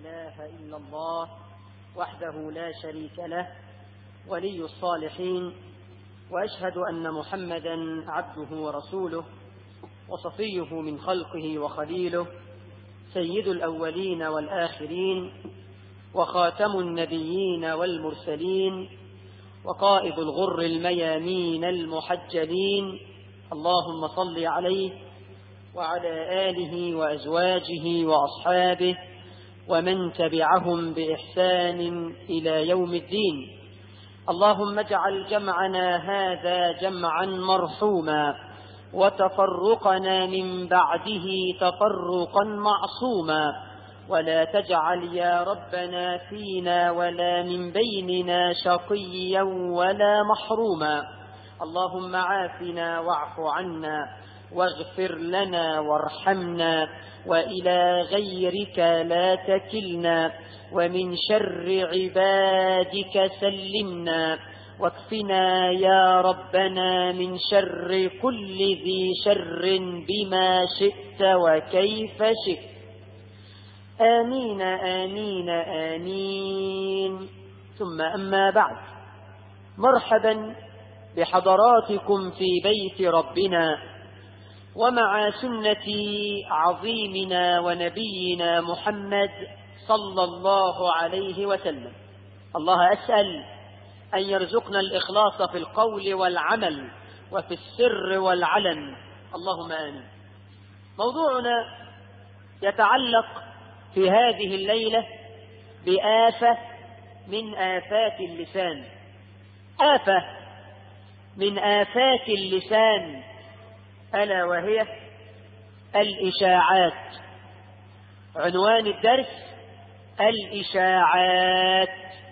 إله إلا الله وحده لا شريك له ولي الصالحين وأشهد أن محمدا عبده ورسوله وصفيه من خلقه وخليله سيد الأولين والآخرين وخاتم النبيين والمرسلين وقائد الغر الميامين المحجلين اللهم صل عليه وعلى آله وأزواجه وأصحابه ومن تبعهم بإحسان إلى يوم الدين اللهم اجعل جمعنا هذا جمعا مرحوما وتفرقنا من بعده تفرقا معصوما ولا تجعل يا ربنا فينا ولا من بيننا شقيا ولا محروما اللهم عافنا واعف عنا واغفر لنا وارحمنا وإلى غيرك لا تكلنا ومن شر عبادك سلمنا واكفنا يا ربنا من شر كل ذي شر بما شئت وكيف شئت آمين آمين آمين ثم أما بعد مرحبا بحضراتكم في بيت ربنا ومع سنة عظيمنا ونبينا محمد صلى الله عليه وسلم الله أسأل أن يرزقنا الإخلاص في القول والعمل وفي السر والعلن اللهم آمين موضوعنا يتعلق في هذه الليلة بآفة من آفات اللسان آفة من آفات اللسان ألا وهي الإشاعات عنوان الدرس الإشاعات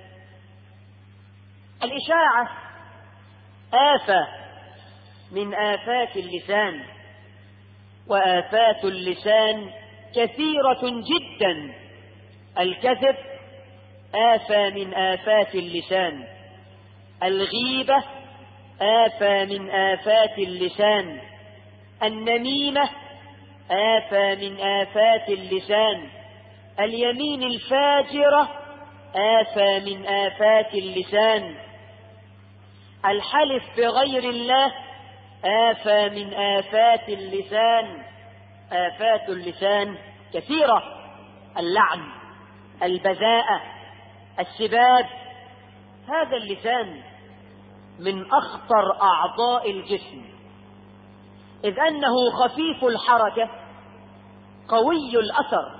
الإشاعة آفة من آفات اللسان وآفات اللسان كثيرة جدا الكذب آفة من آفات اللسان الغيبة آفة من آفات اللسان النميمة آفة من آفات اللسان اليمين الفاجرة آفة من آفات اللسان الحلف بغير الله آفة من آفات اللسان آفات اللسان كثيرة اللعن البذاءة السباب هذا اللسان من أخطر أعضاء الجسم إذ أنه خفيف الحركة قوي الأثر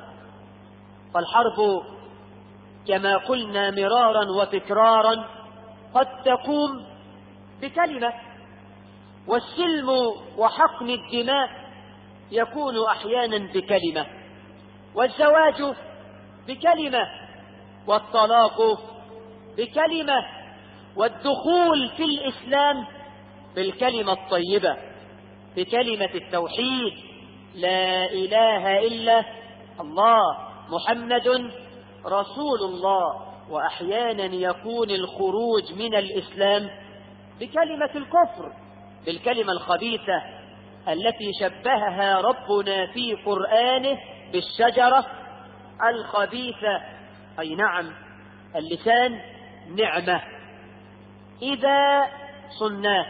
فالحرب كما قلنا مرارا وتكرارا قد تقوم بكلمة والسلم وحقن الدماء يكون أحيانا بكلمة والزواج بكلمة والطلاق بكلمة والدخول في الإسلام بالكلمة الطيبة بكلمة التوحيد لا إله إلا الله محمد رسول الله وأحيانا يكون الخروج من الإسلام بكلمة الكفر بالكلمة الخبيثة التي شبهها ربنا في قرآنه بالشجرة الخبيثة أي نعم اللسان نعمة إذا صناه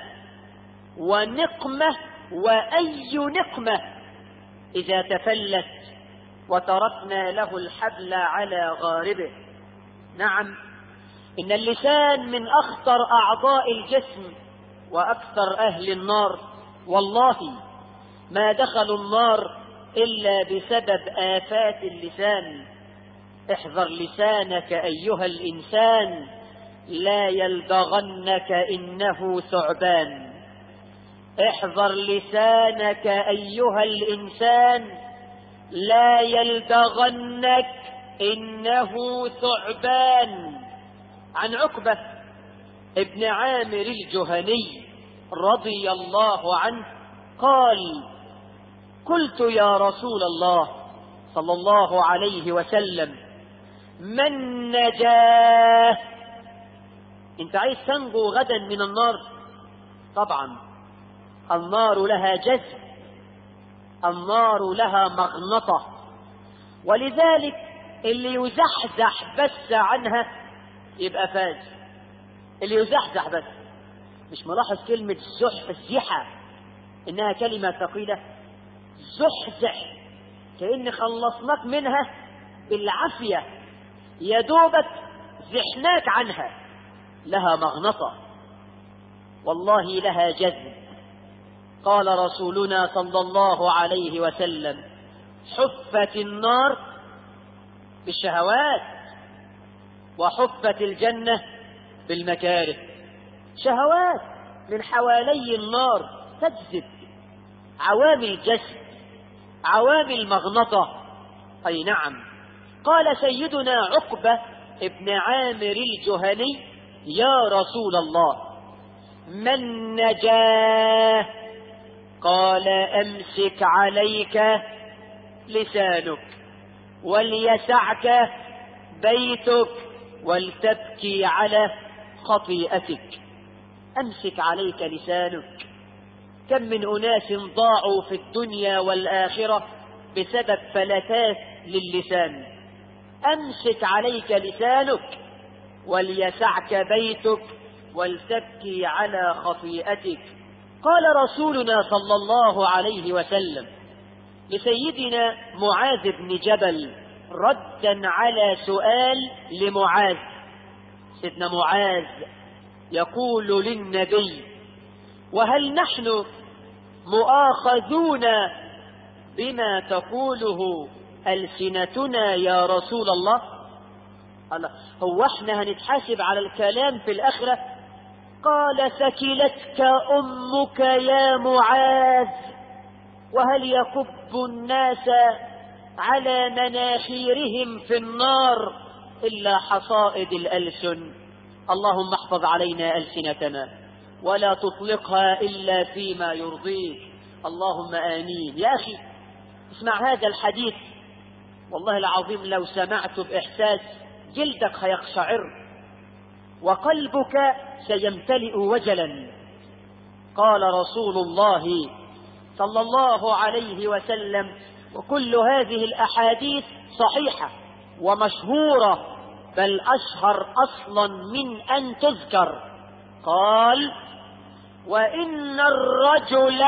ونقمة وأي نقمة إذا تفلت وتركنا له الحبل على غاربه نعم إن اللسان من أخطر أعضاء الجسم وأكثر أهل النار والله ما دخلوا النار إلا بسبب آفات اللسان احذر لسانك أيها الإنسان لا يلدغنك إنه ثعبان احذر لسانك أيها الإنسان لا يلدغنك إنه ثعبان عن عقبة ابن عامر الجهني رضي الله عنه قال قلت يا رسول الله صلى الله عليه وسلم من نجاه انت عايز تنجو غدا من النار طبعا النار لها جذب النار لها مغنطة ولذلك اللي يزحزح بس عنها يبقى فاز اللي يزحزح بس مش ملاحظ كلمة زحزحة إنها كلمة ثقيلة زحزح كأن خلصناك منها بالعافية يا دوبك زحناك عنها لها مغنطة والله لها جذب قال رسولنا صلى الله عليه وسلم حفت النار بالشهوات وحفت الجنة بالمكاره شهوات من حوالي النار تجذب عوامل جذب عوامل مغنطة أي نعم قال سيدنا عقبة ابن عامر الجهني يا رسول الله من نجاه قال أمسك عليك لسانك وليسعك بيتك ولتبكي على خطيئتك أمسك عليك لسانك كم من أناس ضاعوا في الدنيا والآخرة بسبب فلتات للسان أمسك عليك لسانك وليسعك بيتك ولتبكي على خطيئتك قال رسولنا صلى الله عليه وسلم لسيدنا معاذ بن جبل ردا على سؤال لمعاذ سيدنا معاذ يقول للنبي وهل نحن مؤاخذون بما تقوله ألسنتنا يا رسول الله قال هو احنا هنتحاسب على الكلام في الآخرة قال ثكلتك أمك يا معاذ وهل يكب الناس على مناخيرهم في النار إلا حصائد الألسن اللهم احفظ علينا ألسنتنا ولا تطلقها إلا فيما يرضيك اللهم آمين يا أخي اسمع هذا الحديث والله العظيم لو سمعت بإحساس جلدك هيقشعر وقلبك سيمتلئ وجلا قال رسول الله صلى الله عليه وسلم وكل هذه الأحاديث صحيحة ومشهورة بل أشهر أصلا من أن تذكر قال وإن الرجل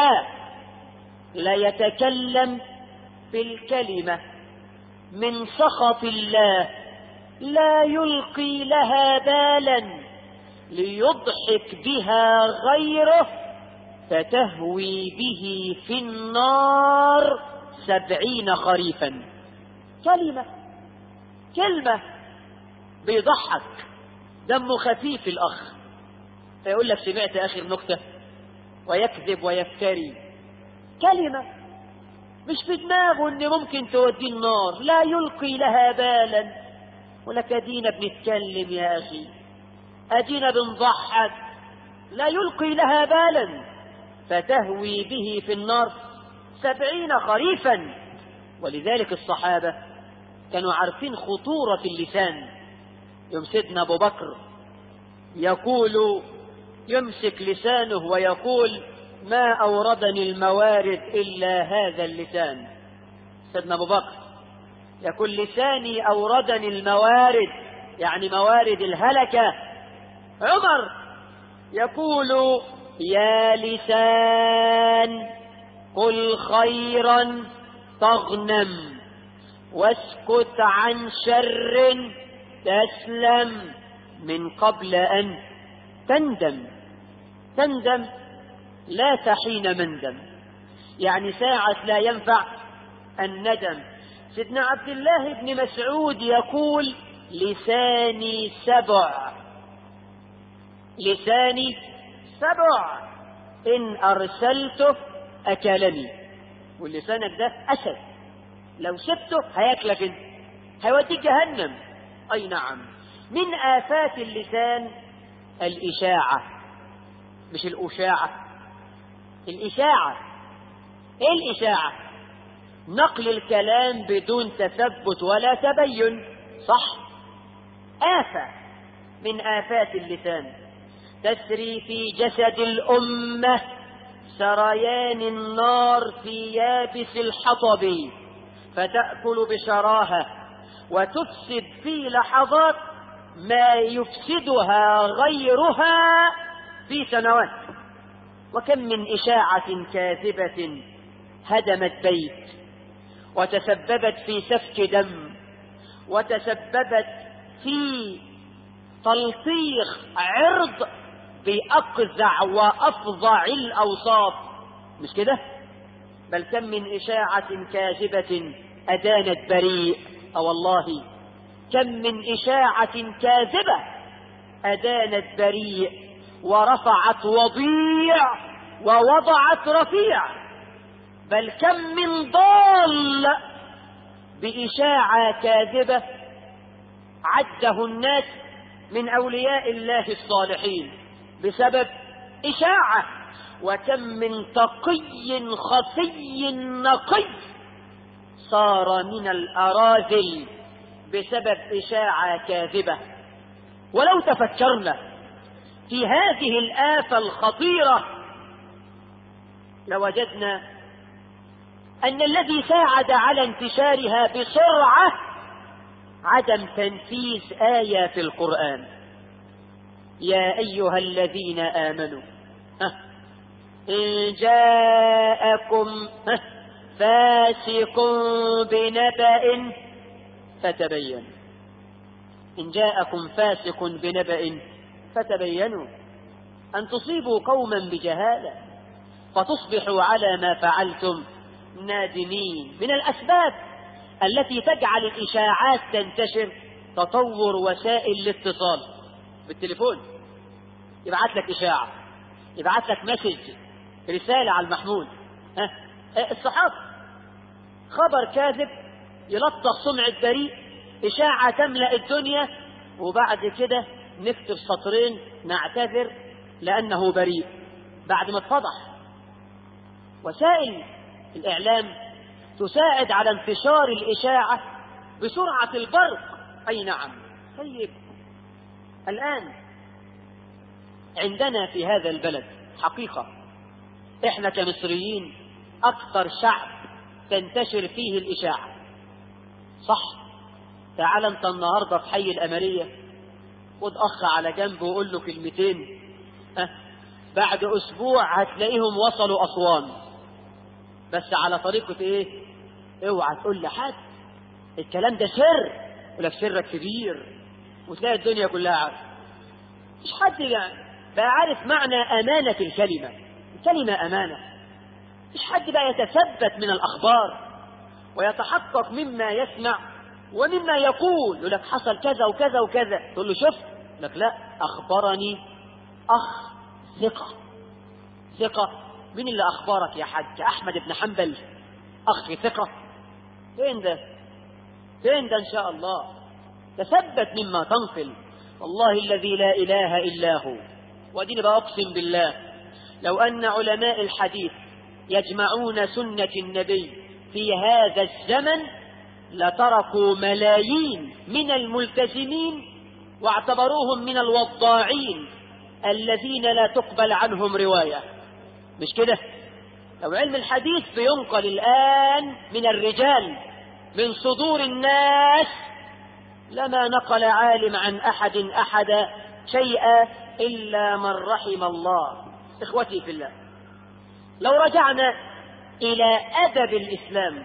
ليتكلم بالكلمة من سخط الله لا يلقي لها بالا ليضحك بها غيره فتهوي به في النار سبعين خريفا كلمة كلمة بيضحك دمه خفيف الأخ فيقول لك سمعت آخر نكتة ويكذب ويفتري كلمة مش في دماغه ان ممكن توديه النار لا يلقي لها بالا ولك ادينا بنتكلم يا اخي ادينا بنضحك لا يلقي لها بالا فتهوي به في النار سبعين خريفا ولذلك الصحابة كانوا عارفين خطورة اللسان يوم سيدنا أبو بكر يقول يمسك لسانه ويقول ما أوردني الموارد إلا هذا اللسان سيدنا أبو بكر يقول لساني أوردني الموارد يعني موارد الهلكة عمر يقول يا لسان قل خيرا تغنم واسكت عن شر تسلم من قبل أن تندم تندم لا تحين مندم يعني ساعة لا ينفع الندم سيدنا عبد الله بن مسعود يقول لساني سبع لساني سبع إن أرسلته أكلني ولسانك ده أسد لو سبته هياكلك انت هيوديك جهنم أي نعم من آفات اللسان الإشاعة مش الأشاعة الإشاعة إيه الإشاعة نقل الكلام بدون تثبت ولا تبين صح آفة من آفات اللسان تسري في جسد الأمة سريان النار في يابس الحطب فتأكل بشراهة وتفسد في لحظات ما يفسدها غيرها في سنوات وكم من إشاعة كاذبة هدمت بيت وتسببت في سفك دم وتسببت في تلطيخ عرض بأقزع وأفظع الأوصاف مش كده بل كم من إشاعة كاذبة أدانت بريء أو والله كم من إشاعة كاذبة أدانت بريء ورفعت وضيع ووضعت رفيع بل كم من ضال بإشاعة كاذبة عده الناس من أولياء الله الصالحين بسبب إشاعة وكم من تقي خفي نقي صار من الأراذل بسبب إشاعة كاذبة ولو تفكرنا في هذه الآفة الخطيرة لوجدنا أن الذي ساعد على انتشارها بسرعة عدم تنفيذ آية في القرآن يا أيها الذين آمنوا ها إن جاءكم ها فاسق بنبأ فتبين إن جاءكم فاسق بنبأ فتبينوا أن تصيبوا قوما بجهالة فتصبحوا على ما فعلتم نادمين من الأسباب التي تجعل الإشاعات تنتشر تطور وسائل الاتصال بالتليفون يبعث لك إشاعة يبعث لك مسج رسالة على المحمول ها الصحافة خبر كاذب يلطخ سمعة بريء إشاعة تملأ الدنيا وبعد كده نكتب سطرين نعتذر لأنه بريء بعد ما اتفضح وسائل الإعلام تساعد على انتشار الإشاعة بسرعة البرق أي نعم طيب الآن عندنا في هذا البلد حقيقة احنا كمصريين أكثر شعب تنتشر فيه الإشاعة صح تعال انت النهارده في حي الأمرية خد أخ على جنب وقول له كلمتين أه؟ بعد أسبوع هتلاقيهم وصلوا أسوان بس على طريقة إيه؟ اوعى تقول لحد الكلام ده سر يقول لك سرك كبير وتلاقي الدنيا كلها عارفة مش حد يعني بقى عارف معنى أمانة الكلمة الكلمة أمانة مش حد بقى يتثبت من الأخبار ويتحقق مما يسمع ومما يقول يقول لك حصل كذا وكذا وكذا تقول له شفت لك لا أخبرني أخ ثقة ثقة مين اللي أخبرك يا حاج أحمد بن حنبل أخ ثقة فين ده فين ده إن شاء الله تثبت مما تنقل والله الذي لا إله إلا هو ودين بأقسم بالله لو أن علماء الحديث يجمعون سنة النبي في هذا الزمن لتركوا ملايين من الملتزمين واعتبروهم من الوضاعين الذين لا تقبل عنهم رواية مش كده لو علم الحديث بينقل الآن من الرجال من صدور الناس لما نقل عالم عن أحد أحد شيئا إلا من رحم الله إخوتي في الله لو رجعنا إلى أدب الإسلام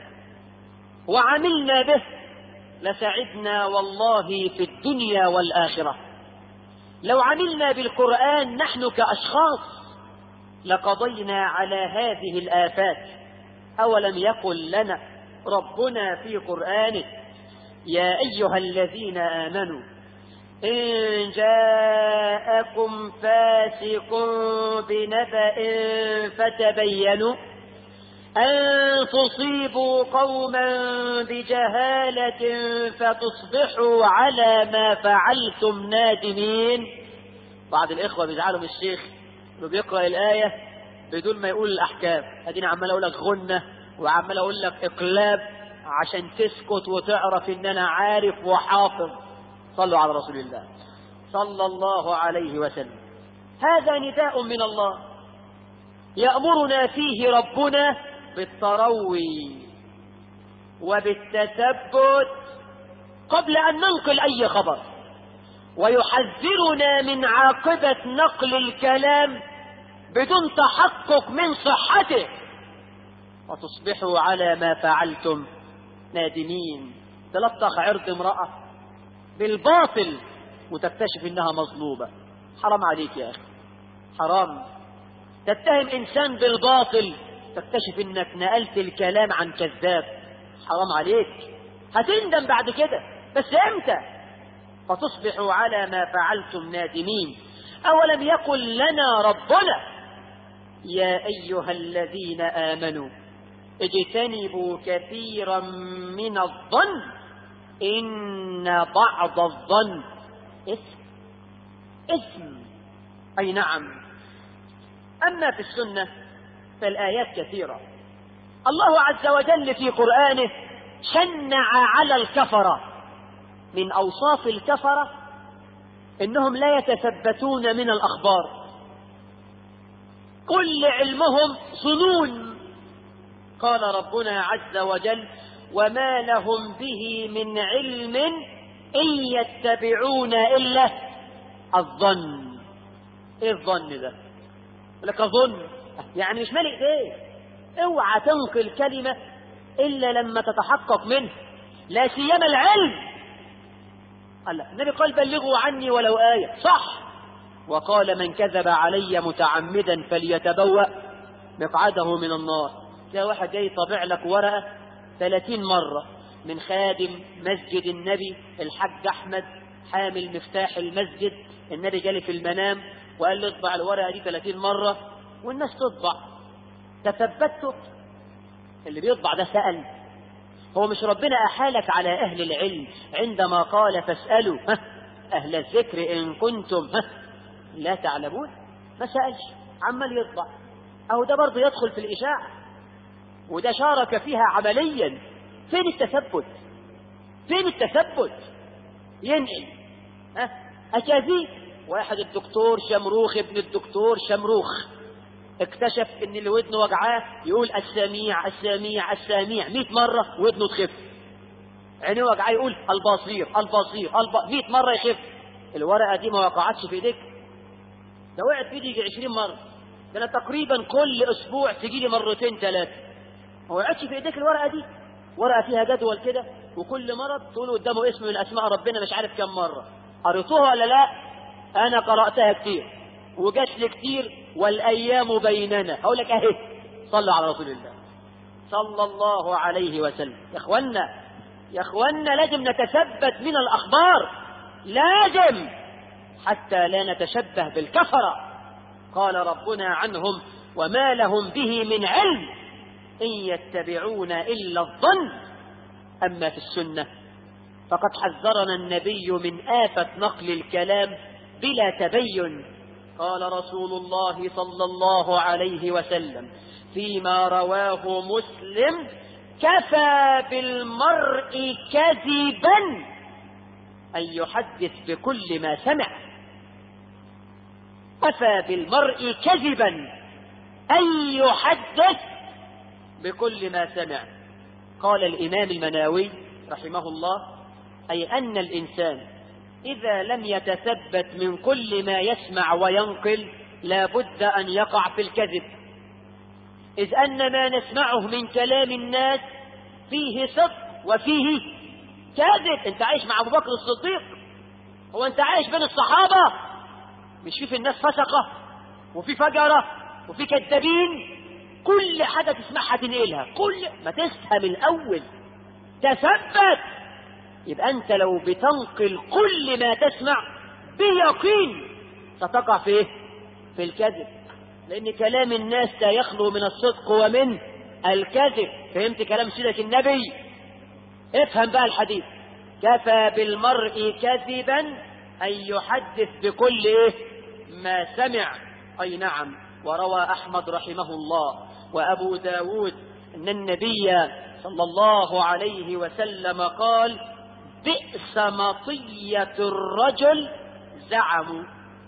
وعملنا به لسعدنا والله في الدنيا والآخرة لو عملنا بالقرآن نحن كأشخاص لقضينا على هذه الآفات أولم يقل لنا ربنا في قرآنه يا أيها الذين آمنوا إن جاءكم فاسق بنبأ فتبينوا أن تصيبوا قوما بجهالة فتصبحوا على ما فعلتم نادمين بعض الإخوة بيزعلوا من الشيخ انه بيقرأ الآية بدون ما يقول الأحكام اديني عمال أقول لك غنة وعمال أقول لك إقلاب عشان تسكت وتعرف إن أنا عارف وحافظ صلوا على رسول الله صلى الله عليه وسلم هذا نداء من الله يأمرنا فيه ربنا بالتروي وبالتثبت قبل أن ننقل أي خبر ويحذرنا من عاقبة نقل الكلام بدون تحقق من صحته وتصبحوا على ما فعلتم نادمين تلطخ عرض امرأة بالباطل وتكتشف انها مظلومة حرام عليك يا اخي حرام تتهم انسان بالباطل تكتشف انك نقلت الكلام عن كذاب حرام عليك هتندم بعد كده بس امتى فتصبحوا على ما فعلتم نادمين اولم يقل لنا ربنا يا ايها الذين امنوا اجتنبوا كثيرا من الظن ان بعض الظن اثم اثم اي نعم اما في السنه فالايات كثيره الله عز وجل في قرانه شنع على الكفره من اوصاف الكفره انهم لا يتثبتون من الاخبار كل علمهم ظنون قال ربنا عز وجل وما لهم به من علم ان يتبعون الا الظن ايه الظن ده لك اظن يعني مش مالي ايديه اوعى تنقل كلمه الا لما تتحقق منه لا سيما العلم قال النبي قال بلغوا عني ولو آية صح وقال من كذب علي متعمدا فليتبوأ مقعده من النار تلاقي واحد جاي طابع لك ورقة 30 مرة من خادم مسجد النبي الحاج أحمد حامل مفتاح المسجد النبي جالي في المنام وقال لي اطبع الورقة دي 30 مرة والناس تطبع تثبته اللي بيطبع ده سأل هو مش ربنا أحالك على أهل العلم عندما قال فاسألوا ها أهل الذكر إن كنتم ها لا تعلمون ما سألش عمال يطبع أو ده برضه يدخل في الإشاعة وده شارك فيها عمليا فين التثبت فين التثبت ينقل ها أكاذيب واحد الدكتور شمروخ ابن الدكتور شمروخ اكتشف ان اللي ودنه وجعاه يقول السميع السميع السميع 100 مره ودنه تخف عينيه وجعاه يقول البصير البصير الب... 100 مره يخف الورقه دي ما وقعتش في ايديك ده وقعت في ايدي 20 مره ده انا تقريبا كل اسبوع تجي لي مرتين ثلاثه ما وقعتش في ايديك الورقه دي ورقه فيها جدول كده وكل مرض تقول قدامه اسم من اسماء ربنا مش عارف كم مره قريتوها ولا لا انا قراتها كتير وجات لي كتير والايام بيننا اقول لك اهي صلوا على رسول الله صلى الله عليه وسلم يا اخوانا يا اخوانا لازم نتثبت من الاخبار لازم حتى لا نتشبه بالكفره قال ربنا عنهم وما لهم به من علم ان يتبعون الا الظن اما في السنه فقد حذرنا النبي من افه نقل الكلام بلا تبين قال رسول الله صلى الله عليه وسلم فيما رواه مسلم كفى بالمرء كذبا أن يحدث بكل ما سمع كفى بالمرء كذبا أن يحدث بكل ما سمع قال الإمام المناوي رحمه الله أي أن الإنسان إذا لم يتثبت من كل ما يسمع وينقل لا بد أن يقع في الكذب إذ أن ما نسمعه من كلام الناس فيه صدق وفيه كذب أنت عايش مع أبو بكر الصديق هو أنت عايش بين الصحابة مش في في الناس فسقة وفي فجرة وفي كذابين كل حاجة تسمعها تنقلها كل ما تفهم الأول تثبت يبقى أنت لو بتنقل كل ما تسمع بيقين ستقع في إيه؟ في الكذب لأن كلام الناس لا يخلو من الصدق ومن الكذب فهمت كلام سيدة النبي افهم بقى الحديث كفى بالمرء كذبا أن يحدث بكل إيه؟ ما سمع أي نعم وروى أحمد رحمه الله وأبو داود أن النبي صلى الله عليه وسلم قال بئس مطية الرجل زعموا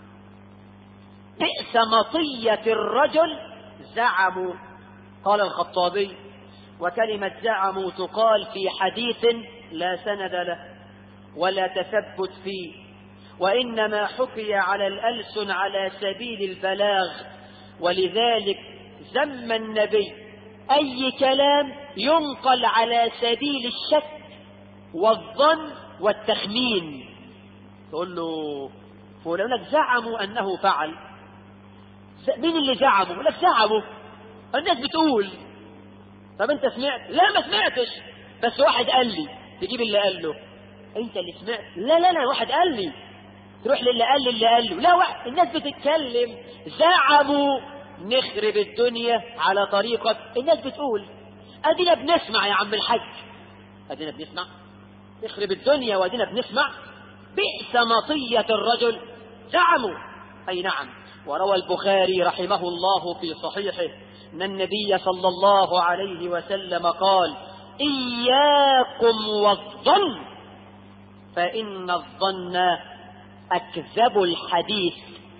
بئس مطية الرجل زعموا قال الخطابي وكلمة زعموا تقال في حديث لا سند له ولا تثبت فيه وإنما حكي على الألسن على سبيل البلاغ ولذلك ذم النبي أي كلام ينقل على سبيل الشك والظن والتخمين تقول له فلان لك زعموا أنه فعل مين اللي زعموا يقول لك زعموا الناس بتقول طب انت سمعت لا ما سمعتش بس واحد قال لي تجيب اللي قال له انت اللي سمعت لا لا لا واحد قال لي تروح للي قال لي اللي قال له لا واحد الناس بتتكلم زعموا نخرب الدنيا على طريقة الناس بتقول ادينا بنسمع يا عم الحاج ادينا بنسمع نخرب الدنيا وادينا بنسمع بئس مطية الرجل زعموا اي نعم وروى البخاري رحمه الله في صحيحه ان النبي صلى الله عليه وسلم قال اياكم والظن فان الظن اكذب الحديث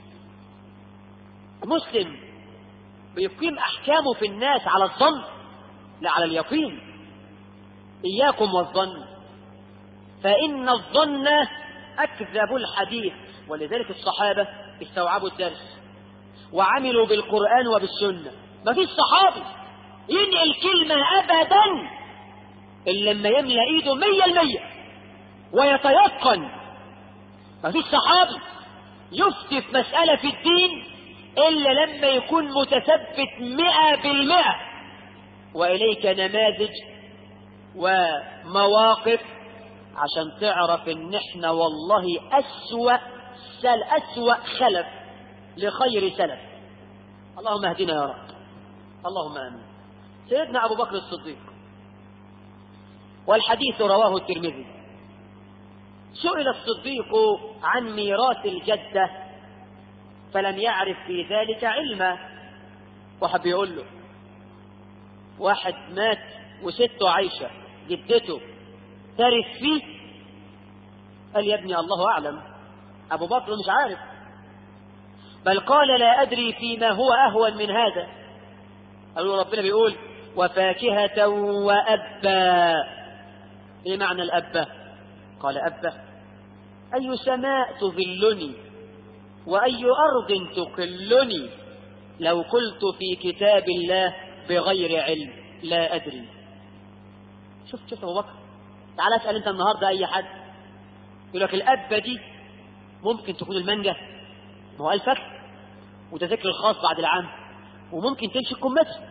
مسلم بيقيم احكامه في الناس على الظن لا على اليقين اياكم والظن فان الظن اكذب الحديث ولذلك الصحابه استوعبوا الدرس وعملوا بالقران وبالسنه ما فيش صحابي ينقل كلمه ابدا الا لما يملى ايده مية المية ويتيقن ما فيش صحابي يفتي في مسألة في الدين إلا لما يكون متثبت مئة بالمئة وإليك نماذج ومواقف عشان تعرف ان احنا والله أسوأ سل أسوأ خلف لخير سلف اللهم اهدنا يا رب اللهم امين سيدنا ابو بكر الصديق والحديث رواه الترمذي سئل الصديق عن ميراث الجدة فلم يعرف في ذلك علما وحب يقول له واحد مات وسته عايشة جدته ترث فيه قال يا ابني الله أعلم أبو بكر مش عارف بل قال لا أدري فيما هو أهون من هذا قالوا ربنا بيقول وفاكهة وأبا ايه معنى الأبة قال أبة أي سماء تظلني وأي أرض تقلني لو قلت في كتاب الله بغير علم لا أدري شفت شفت أبو بكر تعال اسأل أنت النهاردة أي حد يقول لك الأبة دي ممكن تكون المانجا ما هو الفك وتذكر الخاص بعد العام وممكن تمشي الكمثرى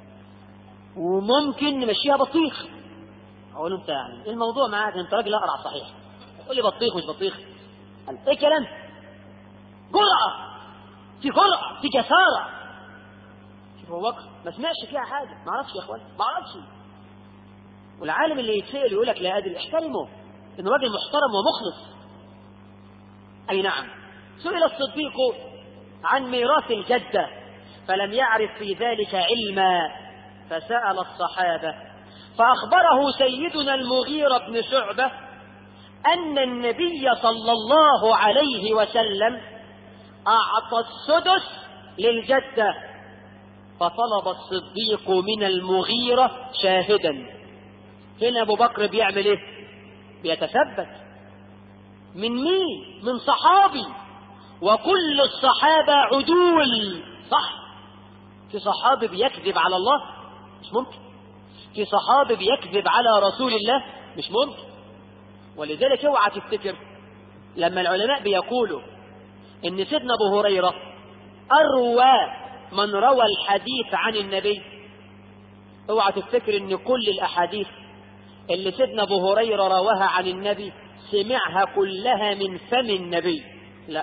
وممكن نمشيها بطيخ اقول له انت يعني ايه الموضوع معاك انت راجل اقرع صحيح تقول لي بطيخ مش بطيخ قال ايه كلام جرأة في جرأة في جسارة شوف ابو بكر ما سمعش فيها حاجة ما اعرفش يا اخوان ما اعرفش والعالم اللي يتسأل يقول لك لا ادري احترمه انه راجل محترم ومخلص اي نعم سئل الصديق عن ميراث الجدة فلم يعرف في ذلك علما فسأل الصحابة فأخبره سيدنا المغيرة بن شعبة أن النبي صلى الله عليه وسلم أعطى السدس للجدة فطلب الصديق من المغيرة شاهدا هنا أبو بكر بيعمل إيه؟ بيتثبت من مين؟ من صحابي وكل الصحابة عدول صح في صحابي بيكذب على الله مش ممكن في صحابي بيكذب على رسول الله مش ممكن ولذلك اوعى تفتكر لما العلماء بيقولوا ان سيدنا ابو هريره اروى من روى الحديث عن النبي اوعى تفتكر ان كل الاحاديث اللي سيدنا ابو هريره رواها عن النبي سمعها كلها من فم النبي لا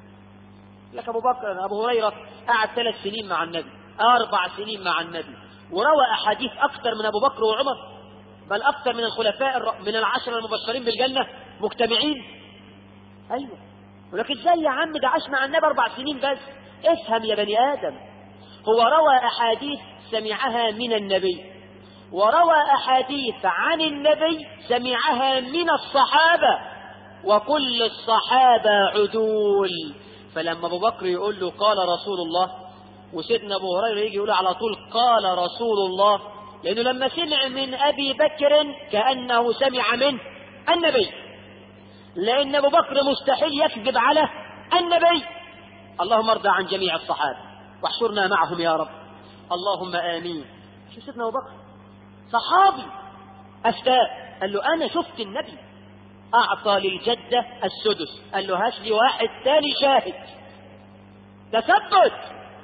لك ابو بكر ابو هريره قعد ثلاث سنين مع النبي اربع سنين مع النبي وروى احاديث اكثر من ابو بكر وعمر بل اكثر من الخلفاء الر... من العشره المبشرين بالجنه مجتمعين ايوه ولكن ازاي يا عم ده عاش مع النبي اربع سنين بس افهم يا بني ادم هو روى احاديث سمعها من النبي وروى احاديث عن النبي سمعها من الصحابه وكل الصحابه عدول فلما ابو بكر يقول له قال رسول الله وسيدنا ابو هريره يجي يقول على طول قال رسول الله لانه لما سمع من ابي بكر كانه سمع من النبي لأن أبو بكر مستحيل يكذب على النبي اللهم ارضى عن جميع الصحابة واحشرنا معهم يا رب اللهم آمين شو سيدنا أبو بكر صحابي أفتاء قال له أنا شفت النبي أعطى للجدة السدس قال له هات لي واحد تاني شاهد تثبت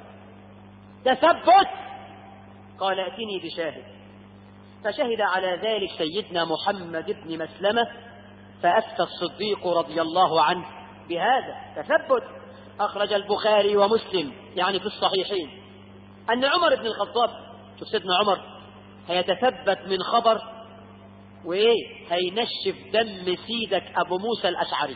تثبت قال ائتني بشاهد فشهد على ذلك سيدنا محمد بن مسلمة فأفتى الصديق رضي الله عنه بهذا تثبت أخرج البخاري ومسلم يعني في الصحيحين أن عمر بن الخطاب شوف سيدنا عمر هيتثبت من خبر وإيه هينشف دم سيدك أبو موسى الأشعري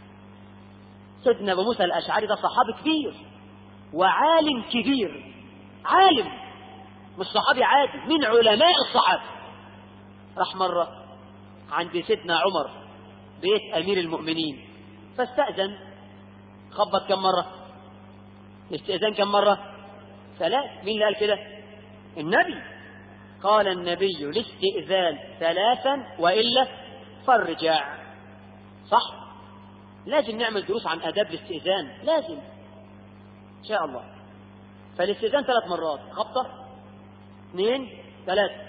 سيدنا أبو موسى الأشعري ده صحابي كبير وعالم كبير عالم مش صحابي عادي من علماء الصحابة راح مرة عند سيدنا عمر بيت أمير المؤمنين فاستأذن خبط كم مرة الاستئذان كم مرة ثلاث مين اللي قال كده النبي قال النبي الاستئذان ثلاثا وإلا فارجع صح لازم نعمل دروس عن آداب الاستئذان لازم إن شاء الله فالاستئذان ثلاث مرات خبطة اثنين ثلاثة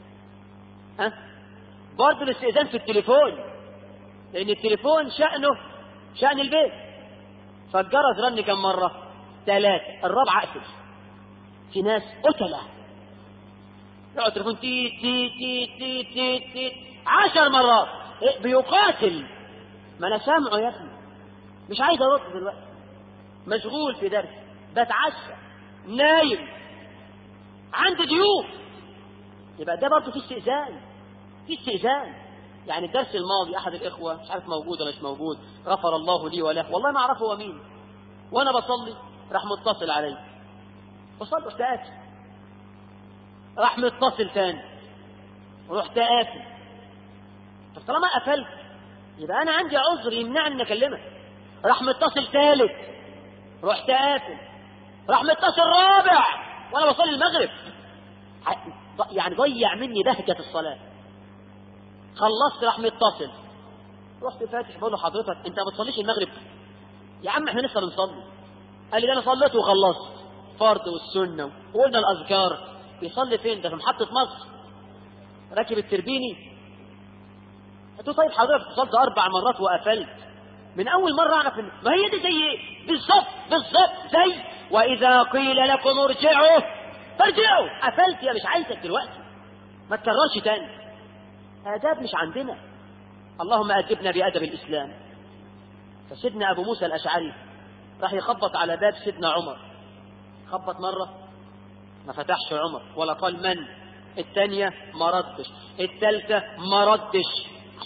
ها برضه الاستئذان في التليفون لأن التليفون شأنه شأن البيت فالجرس رن كم مرة ثلاثة الرابعة أقفل في ناس قتلة يقعد التليفون تي تي تي تي تي تي عشر مرات إيه بيقاتل ما أنا سامعه يا ابني مش عايز أرد دلوقتي مشغول في درس بتعشى نايم عندي ضيوف يبقى ده برضه في استئذان في استئذان يعني الدرس الماضي احد الاخوه مش عارف موجود ولا مش موجود غفر الله لي وله والله ما اعرفه هو مين وانا بصلي راح متصل علي بصلي رحت قافل راح متصل تاني ورحت قافل طب طالما قفلت يبقى انا عندي عذر يمنعني ان اكلمك راح متصل ثالث رحت قافل راح متصل رابع وانا بصلي المغرب يعني ضيع مني بهجة الصلاة خلصت راح متصل رحت فاتح بقول له حضرتك انت ما بتصليش المغرب يا عم احنا لسه بنصلي قال لي ده انا صليت وخلصت فرض والسنة وقلنا الاذكار بيصلي فين ده في محطة مصر راكب التربيني قلت له طيب حضرتك اتصلت اربع مرات وقفلت من اول مرة اعرف ان ما هي دي زي ايه بالظبط بالظبط زي واذا قيل لكم ارجعوا فارجعوا قفلت يا مش عايزك دلوقتي ما تكررش تاني آداب مش عندنا اللهم أدبنا بأدب الإسلام فسيدنا أبو موسى الأشعري راح يخبط على باب سيدنا عمر خبط مرة ما فتحش عمر ولا قال من الثانية ما ردش الثالثة ما ردش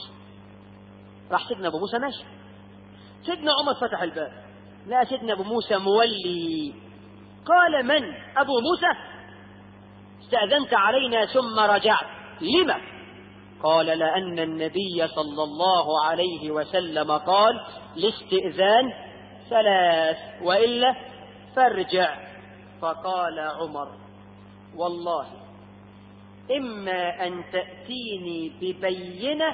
راح سيدنا أبو موسى ماشي سيدنا عمر فتح الباب لا سيدنا أبو موسى مولي قال من أبو موسى استأذنت علينا ثم رجعت لما قال لأن النبي صلى الله عليه وسلم قال الاستئذان ثلاث وإلا فارجع فقال عمر والله إما أن تأتيني ببينة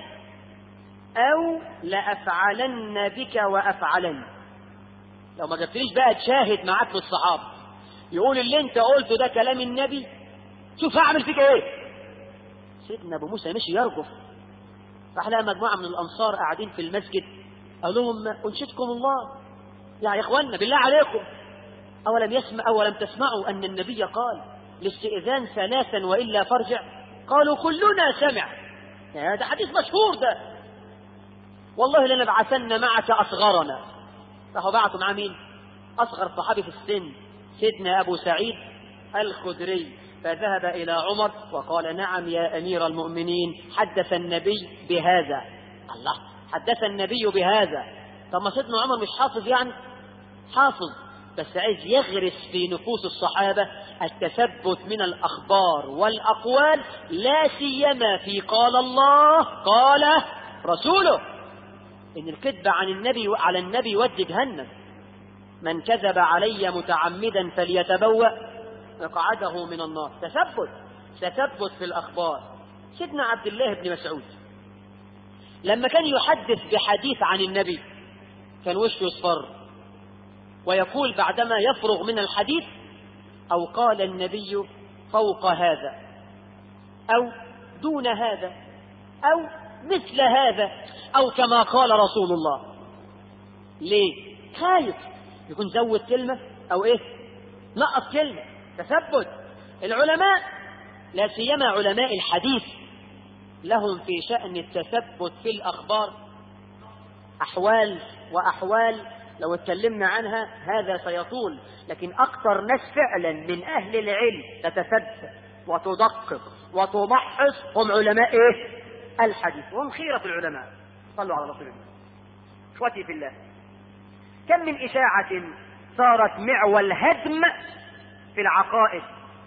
أو لأفعلن بك وأفعلن لو ما جبتليش بقى تشاهد معاك في الصحابة يقول اللي انت قلته ده كلام النبي شوف هعمل فيك ايه سيدنا ابو موسى مشي يرجف راح لقى مجموعه من الانصار قاعدين في المسجد قال لهم انشدكم الله يا اخواننا بالله عليكم اولم يسمع اولم تسمعوا ان النبي قال الاستئذان ثلاثا والا فارجع قالوا كلنا سمع يا هذا حديث مشهور ده والله لنبعثن معك اصغرنا راحوا بعثوا مع مين اصغر صحابي في السن سيدنا ابو سعيد الخدري فذهب إلى عمر وقال نعم يا أمير المؤمنين حدث النبي بهذا الله حدث النبي بهذا طب ما سيدنا عمر مش حافظ يعني حافظ بس عايز يغرس في نفوس الصحابة التثبت من الأخبار والأقوال لا سيما في قال الله قال رسوله إن الكذب عن النبي على النبي ود جهنم من كذب علي متعمدا فليتبوأ مقعده من النار تثبت تثبت في الأخبار سيدنا عبد الله بن مسعود لما كان يحدث بحديث عن النبي كان وشه يصفر ويقول بعدما يفرغ من الحديث أو قال النبي فوق هذا أو دون هذا أو مثل هذا أو كما قال رسول الله ليه؟ خايف يكون زود كلمة أو إيه؟ نقص كلمة تثبت العلماء لا سيما علماء الحديث لهم في شأن التثبت في الأخبار أحوال وأحوال لو اتكلمنا عنها هذا سيطول لكن أكثر ناس فعلا من أهل العلم تتثبت وتدقق وتمحص هم علماء إيه؟ الحديث وهم خيرة العلماء صلوا على رسول الله اخوتي في الله كم من إشاعة صارت معول هدم في العقائد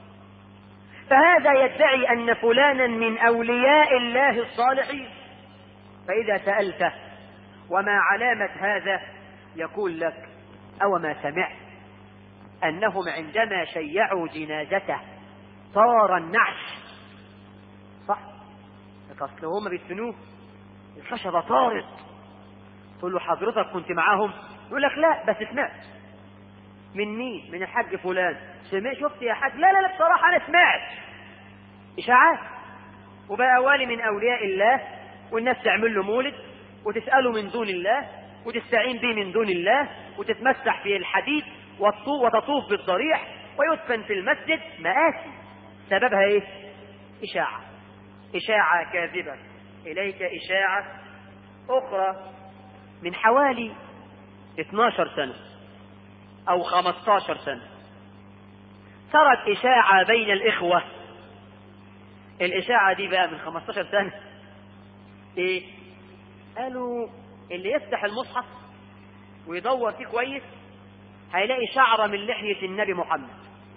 فهذا يدعي أن فلانا من أولياء الله الصالحين فإذا سألته وما علامة هذا يقول لك أو ما سمعت أنهم عندما شيعوا جنازته طار النعش صح أصل هم بيدفنوه الخشبة طارت تقول له حضرتك كنت معاهم يقول لك لا بس سمعت من مين من الحاج فلان سمعت شفت يا حاج لا لا لا بصراحة أنا سمعت إشاعات وبقى والي من أولياء الله والناس تعمل له مولد وتسأله من دون الله وتستعين به من دون الله وتتمسح في الحديد وتطوف بالضريح ويدفن في المسجد مآسي سببها ايه إشاعة إشاعة كاذبة إليك إشاعة أخرى من حوالي 12 سنة أو 15 سنة صارت إشاعة بين الإخوة الإشاعة دي بقى من 15 سنة إيه؟ قالوا اللي يفتح المصحف ويدور فيه كويس هيلاقي شعرة من لحية النبي محمد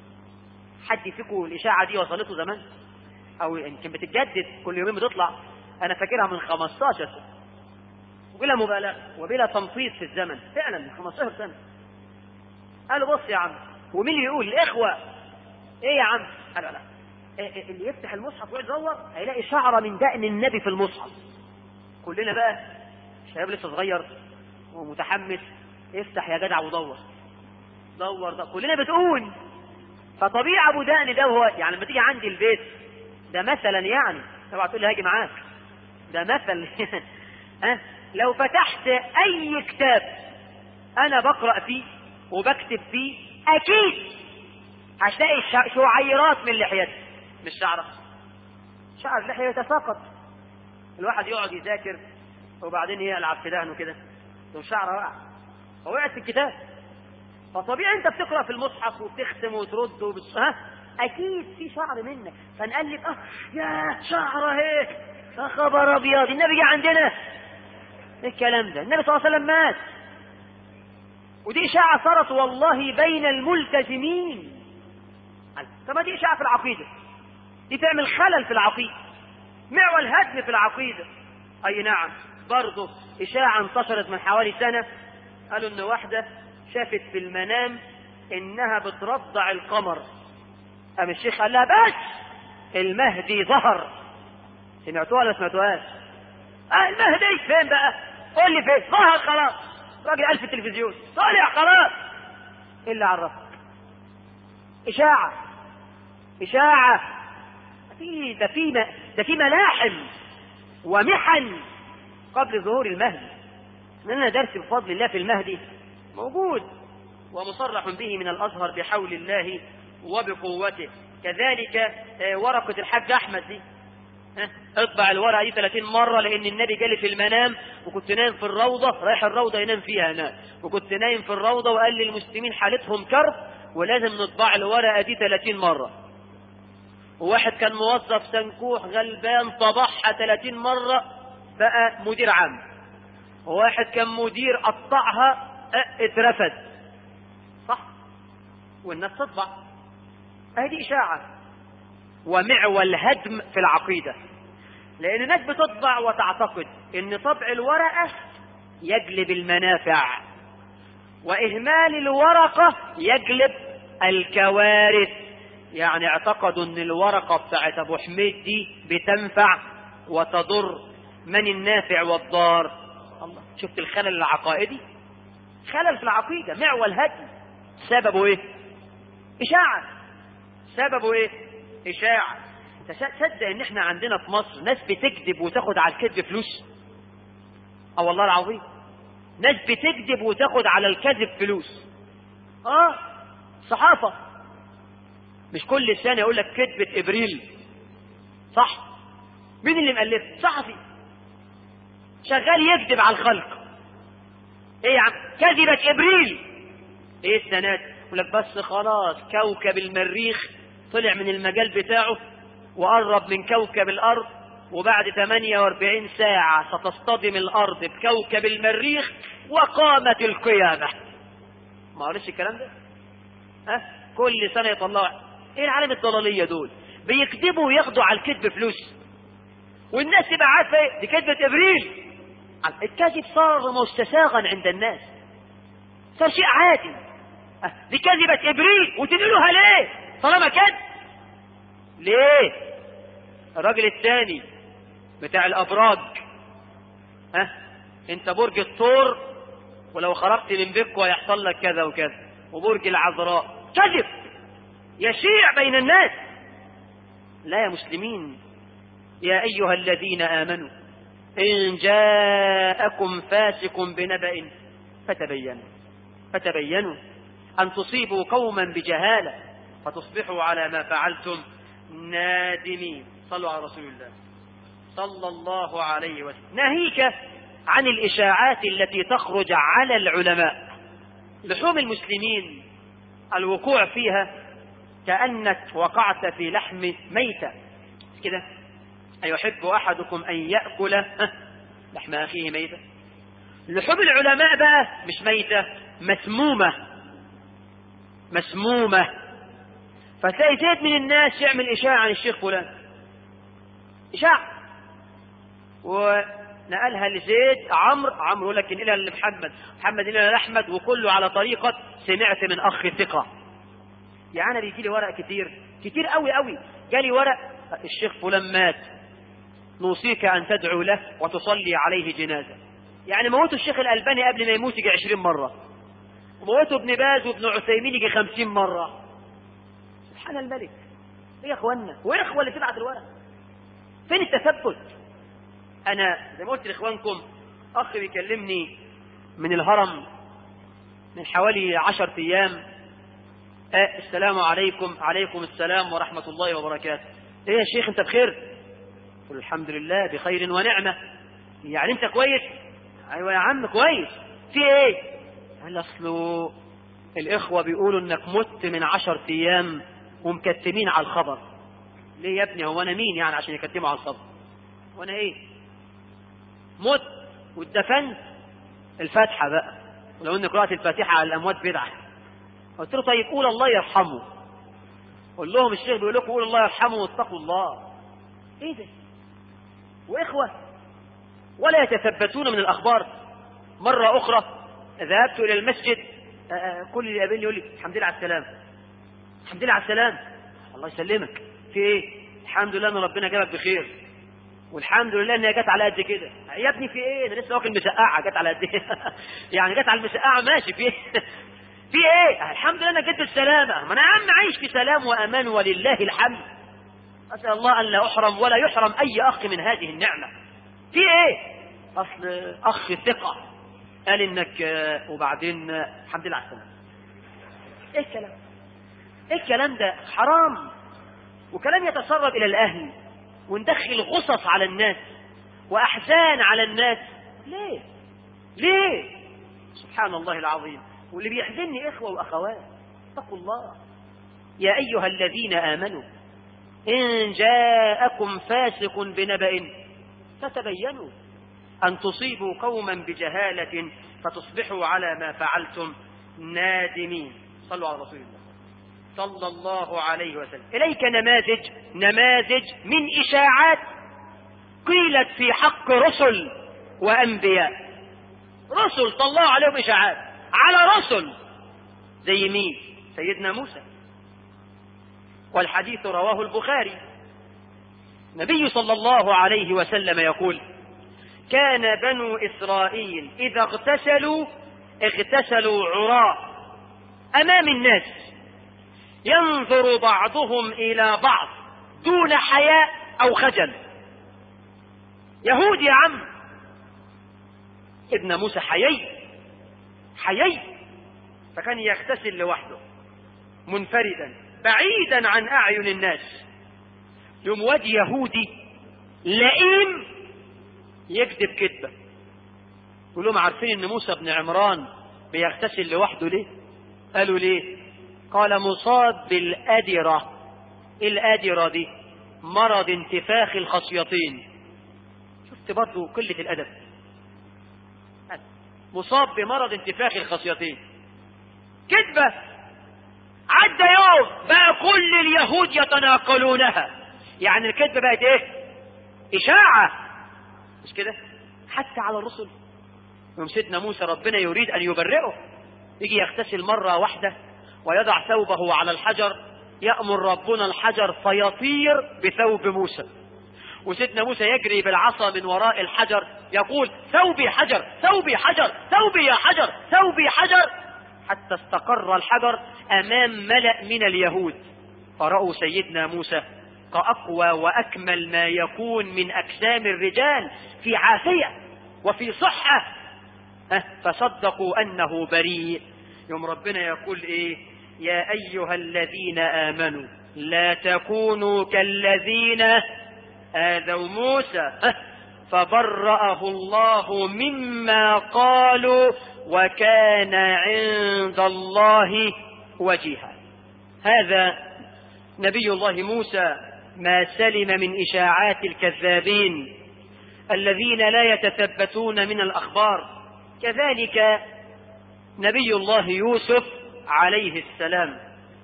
حد فيكم الإشاعة دي وصلته زمان أو يمكن بتتجدد كل يومين بتطلع أنا فاكرها من 15 سنة وبلا مبالغة وبلا تنطيط في الزمن فعلا من 15 سنة قالوا بص يا عم ومين اللي يقول الإخوة إيه يا عم قالوا لا اللي يفتح المصحف ويدور هيلاقي شعرة من دقن النبي في المصحف كلنا بقى شباب لسه صغير ومتحمس افتح يا جدع ودور دور ده كلنا بتقول فطبيعي ابو دقن ده هو يعني لما تيجي عندي البيت ده مثلا يعني اوعى تقول لي هاجي معاك ده مثل ها لو فتحت اي كتاب انا بقرا فيه وبكتب فيه اكيد هتلاقي شعيرات من لحيتي مش شعره شعر اللحيه يتساقط الواحد يقعد يذاكر وبعدين يلعب في دهنه كده ثم شعره وقع فوقعت في الكتاب فطبيعي انت بتقرا في المصحف وبتختم وترد وبت... ها اكيد في شعر منك فنقلب اه يا شعره اهي يا خبر ابيض النبي جه عندنا ايه الكلام ده النبي صلى الله عليه وسلم مات ودي اشاعه صارت والله بين الملتزمين طب ما دي اشاعه في العقيده دي تعمل خلل في العقيده معول هدم في العقيده اي نعم برضه اشاعه انتشرت من حوالي سنه قالوا ان واحده شافت في المنام انها بترضع القمر قام الشيخ قال لها بس المهدي ظهر سمعتوها ولا سمعتوهاش آه المهدي فين بقى قول لي فين ظهر خلاص راجل قال في التلفزيون طالع خلاص ايه اللي عرفك اشاعه اشاعه في ده في ده في ملاحم ومحن قبل ظهور المهدي لنا درس بفضل الله في المهدي موجود ومصرح به من الازهر بحول الله وبقوته كذلك ورقة الحاج أحمد دي اطبع الورقة دي 30 مرة لأن النبي جالي في المنام وكنت نايم في الروضة رايح الروضة ينام فيها أنا وكنت نايم في الروضة وقال للمسلمين حالتهم كرب ولازم نطبع الورقة دي 30 مرة وواحد كان موظف سنكوح غلبان طبعها 30 مرة بقى مدير عام وواحد كان مدير قطعها اترفد صح والناس تطبع هذه إشاعة ومعول هدم في العقيدة لأن الناس بتطبع وتعتقد أن طبع الورقة يجلب المنافع وإهمال الورقة يجلب الكوارث يعني اعتقدوا أن الورقة بتاعت أبو حميد دي بتنفع وتضر من النافع والضار الله شفت الخلل العقائدي خلل في العقيدة معول هدي سببه ايه اشاعة سببه ايه اشاعة تصدق ان احنا عندنا في مصر ناس بتكذب وتاخد على الكذب فلوس اه والله العظيم ناس بتكذب وتاخد على الكذب فلوس اه صحافة مش كل سنة يقول لك كذبة ابريل صح مين اللي مؤلف صحفي شغال يكذب على الخلق ايه يا عم كذبة ابريل ايه السنة دي يقول لك بس خلاص كوكب المريخ طلع من المجال بتاعه وقرب من كوكب الارض وبعد 48 ساعة ستصطدم الارض بكوكب المريخ وقامت القيامة ما قريتش الكلام ده ها كل سنة يطلعوا ايه العالم الضلالية دول بيكذبوا وياخدوا على الكذب فلوس والناس تبقى عارفة ايه دي كذبة ابريل الكذب صار مستساغا عند الناس صار شيء عادي أه، دي كذبة ابريل وتنقلوها ليه طالما كذب ليه الراجل الثاني بتاع الابراج ها أه؟ انت برج الثور ولو خرجت من بيتكم هيحصل لك كذا وكذا وبرج العذراء كذب يشيع بين الناس لا يا مسلمين يا ايها الذين امنوا ان جاءكم فاسق بنبأ فتبينوا فتبينوا ان تصيبوا قوما بجهاله فتصبحوا على ما فعلتم نادمين صلوا على رسول الله صلى الله عليه وسلم ناهيك عن الإشاعات التي تخرج على العلماء لحوم المسلمين الوقوع فيها كأنك وقعت في لحم ميتة كده أيحب أحدكم أن يأكل لحم أخيه ميتة لحوم العلماء بقى مش ميتة مسمومة مسمومة فتلاقي زيد من الناس يعمل إشاعة عن الشيخ فلان إشاعة ونقلها لزيد عمرو عمرو يقول لك انقلها لمحمد محمد انقلها لاحمد وكله على طريقه سمعت من اخ ثقه يعني انا بيجي لي ورق كتير كتير قوي قوي جالي ورق الشيخ فلان مات نوصيك ان تدعو له وتصلي عليه جنازه يعني موتوا الشيخ الالباني قبل ما يموت يجي 20 مره وموتوا ابن باز وابن عثيمين يجي 50 مره سبحان الملك ايه يا اخوانا وايه الاخوه اللي تبعت الورق فين التثبت انا زي ما قلت لاخوانكم اخ بيكلمني من الهرم من حوالي عشر ايام آه السلام عليكم عليكم السلام ورحمة الله وبركاته ايه يا شيخ انت بخير قل الحمد لله بخير ونعمة يعني انت كويس ايوه يا عم كويس في ايه قال اصله الاخوة بيقولوا انك مت من عشر ايام ومكتمين على الخبر ليه يا ابني هو انا مين يعني عشان يكتموا على الخبر وانا ايه مت واتدفنت الفاتحة بقى ولو ان قراءة الفاتحة على الاموات بدعة قلت له طيب قول الله يرحمه قول لهم الشيخ بيقول لكم قول الله يرحمه واتقوا الله ايه ده واخوة ولا يتثبتون من الاخبار مرة اخرى ذهبت الى المسجد كل اللي قابلني يقول لي الحمد لله على السلامة الحمد لله على السلامة الله يسلمك في ايه الحمد لله ان ربنا جابك بخير والحمد لله ان هي جت على قد كده يا ابني في ايه انا لسه واكل مسقعه جت على قد كده يعني جت على المسقعه ماشي في ايه في ايه الحمد لله انا جيت بالسلامه ما انا يا عم عايش في سلام وامان ولله الحمد اسال الله ان لا احرم ولا يحرم اي اخ من هذه النعمه في ايه اصل اخ ثقه قال انك وبعدين الحمد لله على السلامه ايه الكلام ايه الكلام ده حرام وكلام يتسرب الى الاهل وندخل غصص على الناس واحزان على الناس ليه ليه سبحان الله العظيم واللي بيحزنني اخوه واخوات اتقوا الله يا ايها الذين امنوا ان جاءكم فاسق بنبأ فتبينوا ان تصيبوا قوما بجهاله فتصبحوا على ما فعلتم نادمين صلوا على رسول الله صلى الله عليه وسلم إليك نماذج نماذج من إشاعات قيلت في حق رسل وأنبياء رسل طلعوا عليهم إشاعات على رسل زي مين سيدنا موسى والحديث رواه البخاري النبي صلى الله عليه وسلم يقول كان بنو إسرائيل إذا اغتسلوا اغتسلوا عراء أمام الناس ينظر بعضهم إلى بعض دون حياء أو خجل يهود يا عم ابن موسى حيي حيي فكان يغتسل لوحده منفردا بعيدا عن أعين الناس يوم واد يهودي لئيم يكذب كذبة يقول لهم عارفين ان موسى بن عمران بيغتسل لوحده ليه قالوا ليه قال مصاب بالأدرة الأدرة دي مرض انتفاخ الخصيتين شفت برضه قلة الأدب مصاب بمرض انتفاخ الخصيتين كذبة عدى يوم بقى كل اليهود يتناقلونها يعني الكذبة بقت ايه إشاعة مش كده حتى على الرسل يوم سيدنا موسى ربنا يريد أن يبرئه يجي يغتسل مرة واحدة ويضع ثوبه على الحجر يأمر ربنا الحجر فيطير بثوب موسى وسيدنا موسى يجري بالعصا من وراء الحجر يقول ثوبي حجر ثوبي حجر ثوبي يا حجر ثوبي حجر حتى استقر الحجر أمام ملأ من اليهود فرأوا سيدنا موسى كأقوى وأكمل ما يكون من أجسام الرجال في عافية وفي صحة أه فصدقوا أنه بريء يوم ربنا يقول إيه يا أيها الذين آمنوا لا تكونوا كالذين آذوا موسى أه فبرأه الله مما قالوا وكان عند الله وجيها هذا نبي الله موسى ما سلم من إشاعات الكذابين الذين لا يتثبتون من الأخبار كذلك نبي الله يوسف عليه السلام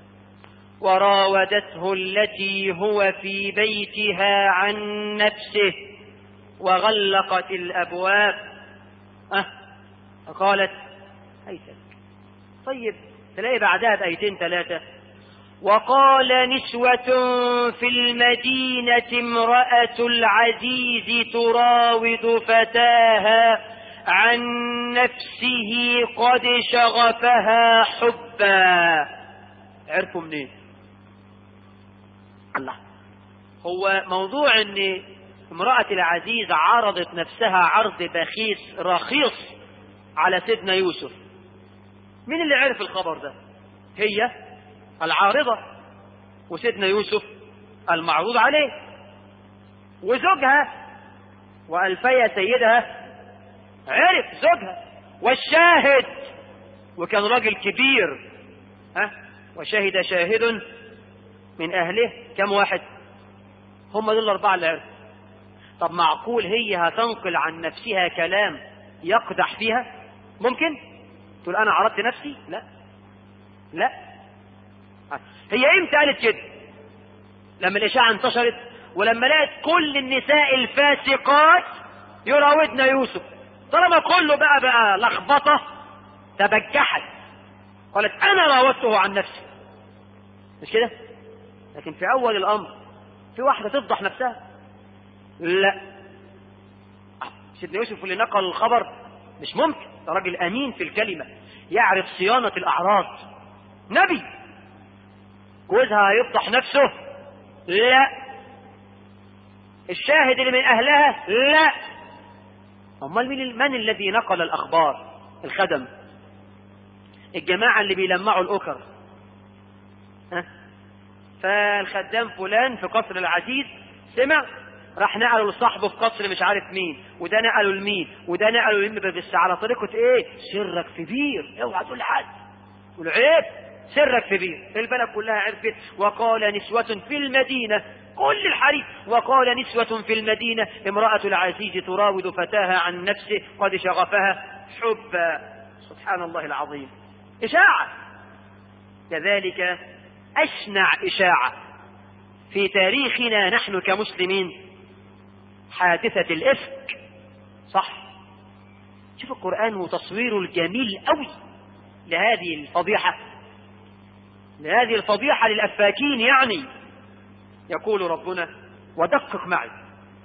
وراودته التي هو في بيتها عن نفسه وغلقت الأبواب أه فقالت هيتك طيب تلاقي بعدها بأيتين ثلاثة وقال نسوة في المدينة امرأة العزيز تراود فتاها عن نفسه قد شغفها حبا عرفوا منين الله هو موضوع ان امرأة العزيز عرضت نفسها عرض بخيس رخيص على سيدنا يوسف مين اللي عرف الخبر ده هي العارضة وسيدنا يوسف المعروض عليه وزوجها وألفية سيدها عرف زوجها والشاهد وكان راجل كبير ها وشهد شاهد من أهله كم واحد هم دول الأربعة اللي عرفوا طب معقول هي هتنقل عن نفسها كلام يقدح فيها ممكن تقول أنا عرضت نفسي لا لا هي امتى قالت كده لما الإشاعة انتشرت ولما لقت كل النساء الفاسقات يراودن يوسف طالما كله بقى بقى لخبطة تبجحت قالت أنا راودته عن نفسي مش كده لكن في أول الأمر في واحدة تفضح نفسها لا سيدنا يوسف اللي نقل الخبر مش ممكن ده راجل أمين في الكلمة يعرف صيانة الأعراض نبي جوزها هيفضح نفسه لا الشاهد اللي من أهلها لا أمال من, من الذي نقل الأخبار الخدم الجماعة اللي بيلمعوا الأكر ها فالخدام فلان في قصر العزيز سمع راح نقلوا لصاحبه في قصر مش عارف مين وده نقلوا لمين وده نقلوا لمين بس على طريقة ايه سرك في بير اوعى تقول لحد قول عيب سرك في بير البلد كلها عرفت وقال نسوة في المدينة كل الحريم وقال نسوة في المدينة امرأة العزيز تراود فتاها عن نفسه قد شغفها حبا سبحان الله العظيم إشاعة كذلك أشنع إشاعة في تاريخنا نحن كمسلمين حادثة الإفك صح شوف القرآن وتصويره الجميل قوي لهذه الفضيحة لهذه الفضيحة للأفاكين يعني يقول ربنا ودقق معي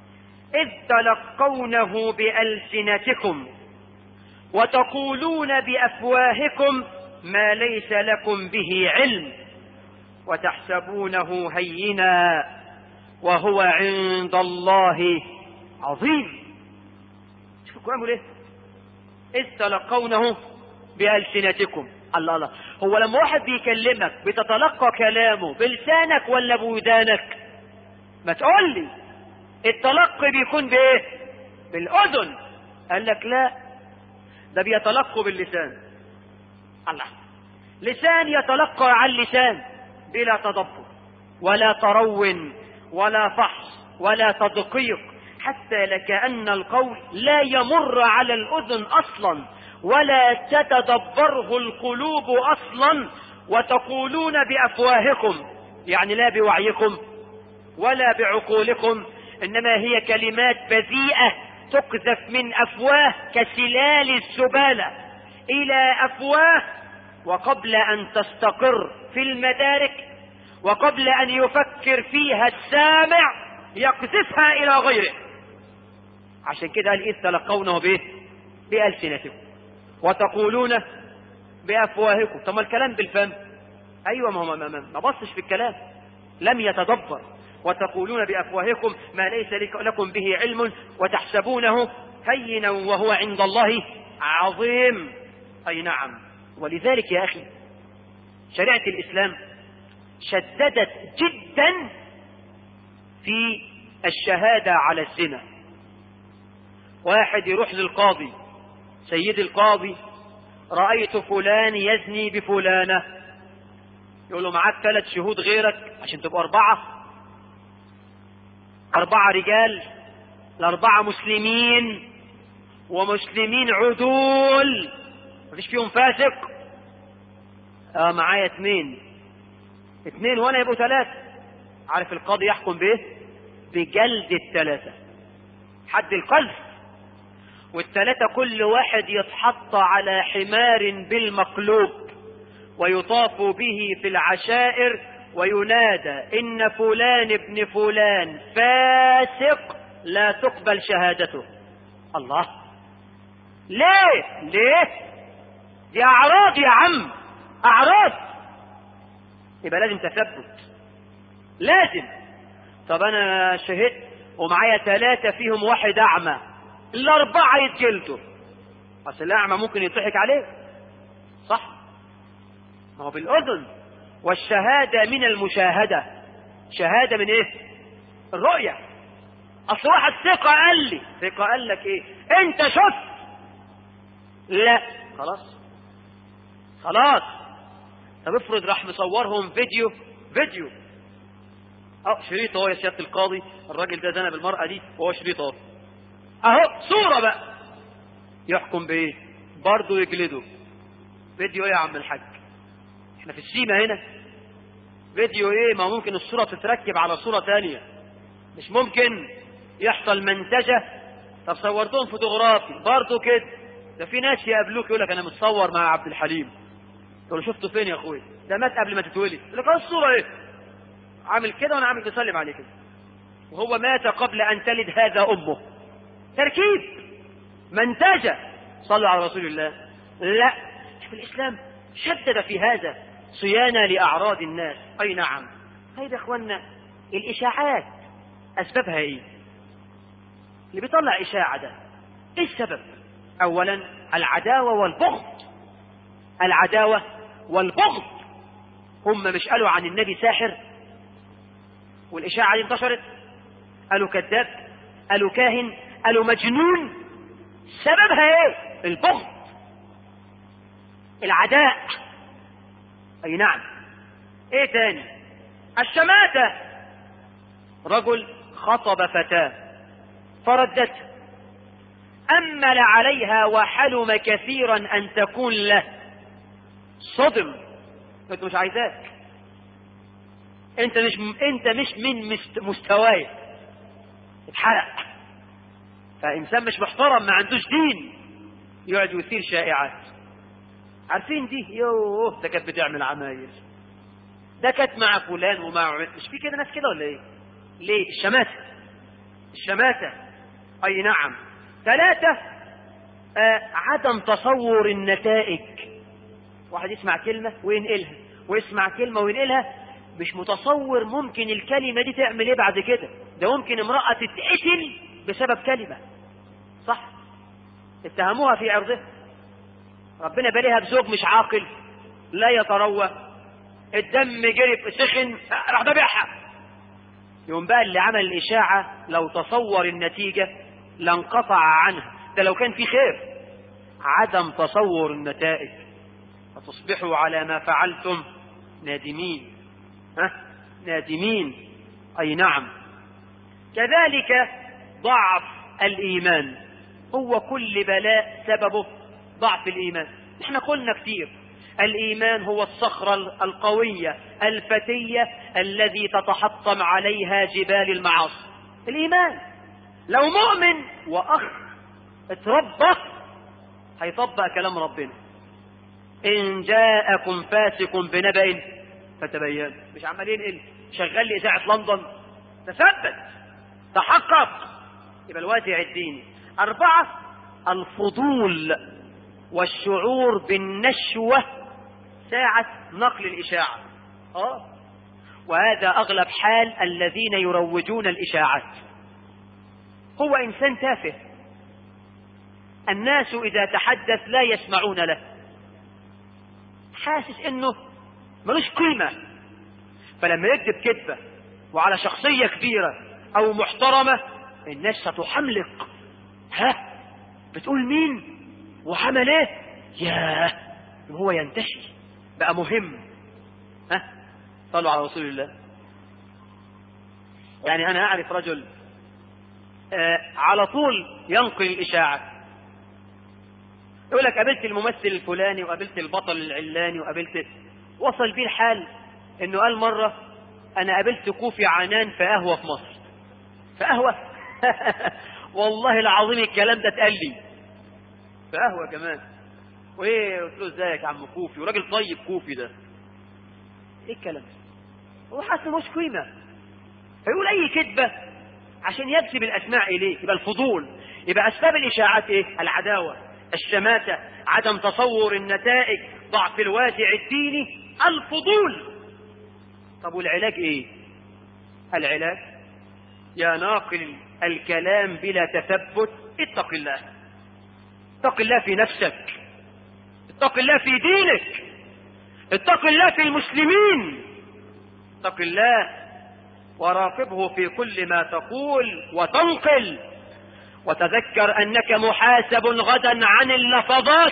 إذ تلقونه بألسنتكم وتقولون بأفواهكم ما ليس لكم به علم وتحسبونه هينا وهو عند الله عظيم شوف القرآن بيقول ايه إذ تلقونه بألسنتكم الله الله هو لما واحد بيكلمك بتتلقى كلامه بلسانك ولا بودانك ما تقول لي التلقي بيكون بايه بالاذن قال لك لا ده بيتلقوا باللسان الله لسان يتلقى عن لسان بلا تدبر ولا ترون ولا فحص ولا تدقيق حتى لكأن القول لا يمر على الأذن أصلا ولا تتدبره القلوب أصلا وتقولون بأفواهكم يعني لا بوعيكم ولا بعقولكم إنما هي كلمات بذيئة تقذف من أفواه كسلال الزبالة إلى أفواه وقبل أن تستقر في المدارك وقبل أن يفكر فيها السامع يقذفها إلى غيره عشان كده قال إذ تلقونه به بألسنتكم وتقولون بأفواهكم طب ما الكلام بالفم أيوة ما هو ما, ما, ما بصش في الكلام لم يتدبر وتقولون بأفواهكم ما ليس لكم به علم وتحسبونه هينا وهو عند الله عظيم أي نعم ولذلك يا أخي شريعة الإسلام شددت جدا في الشهادة على الزنا واحد يروح للقاضي سيد القاضي رأيت فلان يزني بفلانة يقول له معاك ثلاث شهود غيرك عشان تبقوا أربعة أربعة رجال الأربعة مسلمين ومسلمين عدول مفيش فيهم فاسق آه معايا اثنين اثنين وانا يبقوا ثلاثة عارف القاضي يحكم بايه بجلد الثلاثة حد القذف والثلاثة كل واحد يتحط على حمار بالمقلوب ويطاف به في العشائر وينادى إن فلان ابن فلان فاسق لا تقبل شهادته الله ليه ليه دي أعراض يا عم أعراض يبقى لازم تثبت لازم طب أنا شهدت ومعايا ثلاثة فيهم واحد أعمى الأربعة يتجلدوا أصل الأعمى ممكن يضحك عليه صح ما هو بالأذن والشهادة من المشاهدة شهادة من إيه الرؤية أصل واحد ثقة قال لي ثقة قال لك إيه أنت شفت لا خلاص خلاص طب افرض راح مصورهم فيديو فيديو اه شريط اهو يا سياده القاضي الراجل ده زنى بالمرأة دي وهو شريط اهو اهو صورة بقى يحكم بايه برضه يجلده فيديو ايه يا عم الحاج احنا في السيما هنا فيديو ايه ما ممكن الصورة تتركب على صورة تانية مش ممكن يحصل منتجة طب صورتهم فوتوغرافي برضه كده ده في ناس يقابلوك يقول لك انا متصور مع عبد الحليم تقول له شفته فين يا اخويا ده مات قبل ما تتولد يقول لك اه الصورة ايه عامل كده وانا عامل بسلم عليه كده وهو مات قبل ان تلد هذا امه تركيب منتجة صلوا على رسول الله لا شوف الاسلام شدد في هذا صيانة لأعراض الناس أي نعم هيدا أخوانا الإشاعات أسبابها إيه اللي بيطلع إشاعة ده إيه السبب أولا العداوة والبغض العداوة والبغض هم مش قالوا عن النبي ساحر والإشاعة دي انتشرت قالوا كذاب قالوا كاهن قالوا مجنون سببها ايه البغض العداء اي نعم ايه تاني الشماتة رجل خطب فتاة فردته أمل عليها وحلم كثيرا أن تكون له صدم انت مش عايزاك انت مش انت مش من مست- مستواي اتحرق فانسان مش محترم ما عندوش دين يقعد يثير شائعات عارفين دي يوه ده كانت بتعمل عمايل ده كانت مع فلان ومع عمل. مش في كده ناس كده ولا ايه ليه الشماتة الشماتة أي نعم ثلاثة آه عدم تصور النتائج واحد يسمع كلمة وينقلها ويسمع كلمة وينقلها مش متصور ممكن الكلمة دي تعمل ايه بعد كده ده ممكن امرأة تتقتل بسبب كلمة صح اتهموها في عرضها ربنا باليها بزوج مش عاقل لا يتروى الدم جري سخن راح ذبحها يوم بقى اللي عمل الإشاعة لو تصور النتيجة لانقطع عنها ده لو كان في خير عدم تصور النتائج فتصبحوا على ما فعلتم نادمين ها نادمين أي نعم كذلك ضعف الإيمان هو كل بلاء سببه ضعف الإيمان احنا قلنا كتير الإيمان هو الصخرة القوية الفتية الذي تتحطم عليها جبال المعاصي الإيمان لو مؤمن وأخ اتربى هيطبق كلام ربنا إن جاءكم فاسق بنبأ فتبين مش عمال ينقل شغال لي إذاعة لندن تثبت تحقق يبقى الوازع الديني أربعة الفضول والشعور بالنشوة ساعة نقل الإشاعة آه وهذا أغلب حال الذين يروجون الإشاعات هو إنسان تافه الناس إذا تحدث لا يسمعون له حاسس إنه ملوش قيمة فلما يكذب كذبة وعلى شخصية كبيرة أو محترمة الناس ستحملق ها بتقول مين وعمل ايه ياه هو ينتشر بقى مهم ها صلوا على رسول الله يعني انا اعرف رجل آه على طول ينقل الاشاعه يقول لك قابلت الممثل الفلاني وقابلت البطل العلاني وقابلت وصل بيه الحال انه قال مره انا قابلت كوفي عنان في قهوه في مصر في قهوه والله العظيم الكلام ده اتقال لي في قهوه كمان وايه قلت له ازيك يا عم كوفي وراجل طيب كوفي ده ايه الكلام ده هو حاسس مش قيمه فيقول اي كذبه عشان يجذب الاسماع اليه يبقى الفضول يبقى اسباب الاشاعات ايه العداوه الشماته عدم تصور النتائج ضعف الوازع الديني الفضول طب والعلاج ايه العلاج يا ناقل الكلام بلا تثبت اتق الله اتق الله في نفسك اتق الله في دينك اتق الله في المسلمين اتق الله وراقبه في كل ما تقول وتنقل وتذكر انك محاسب غدا عن اللفظات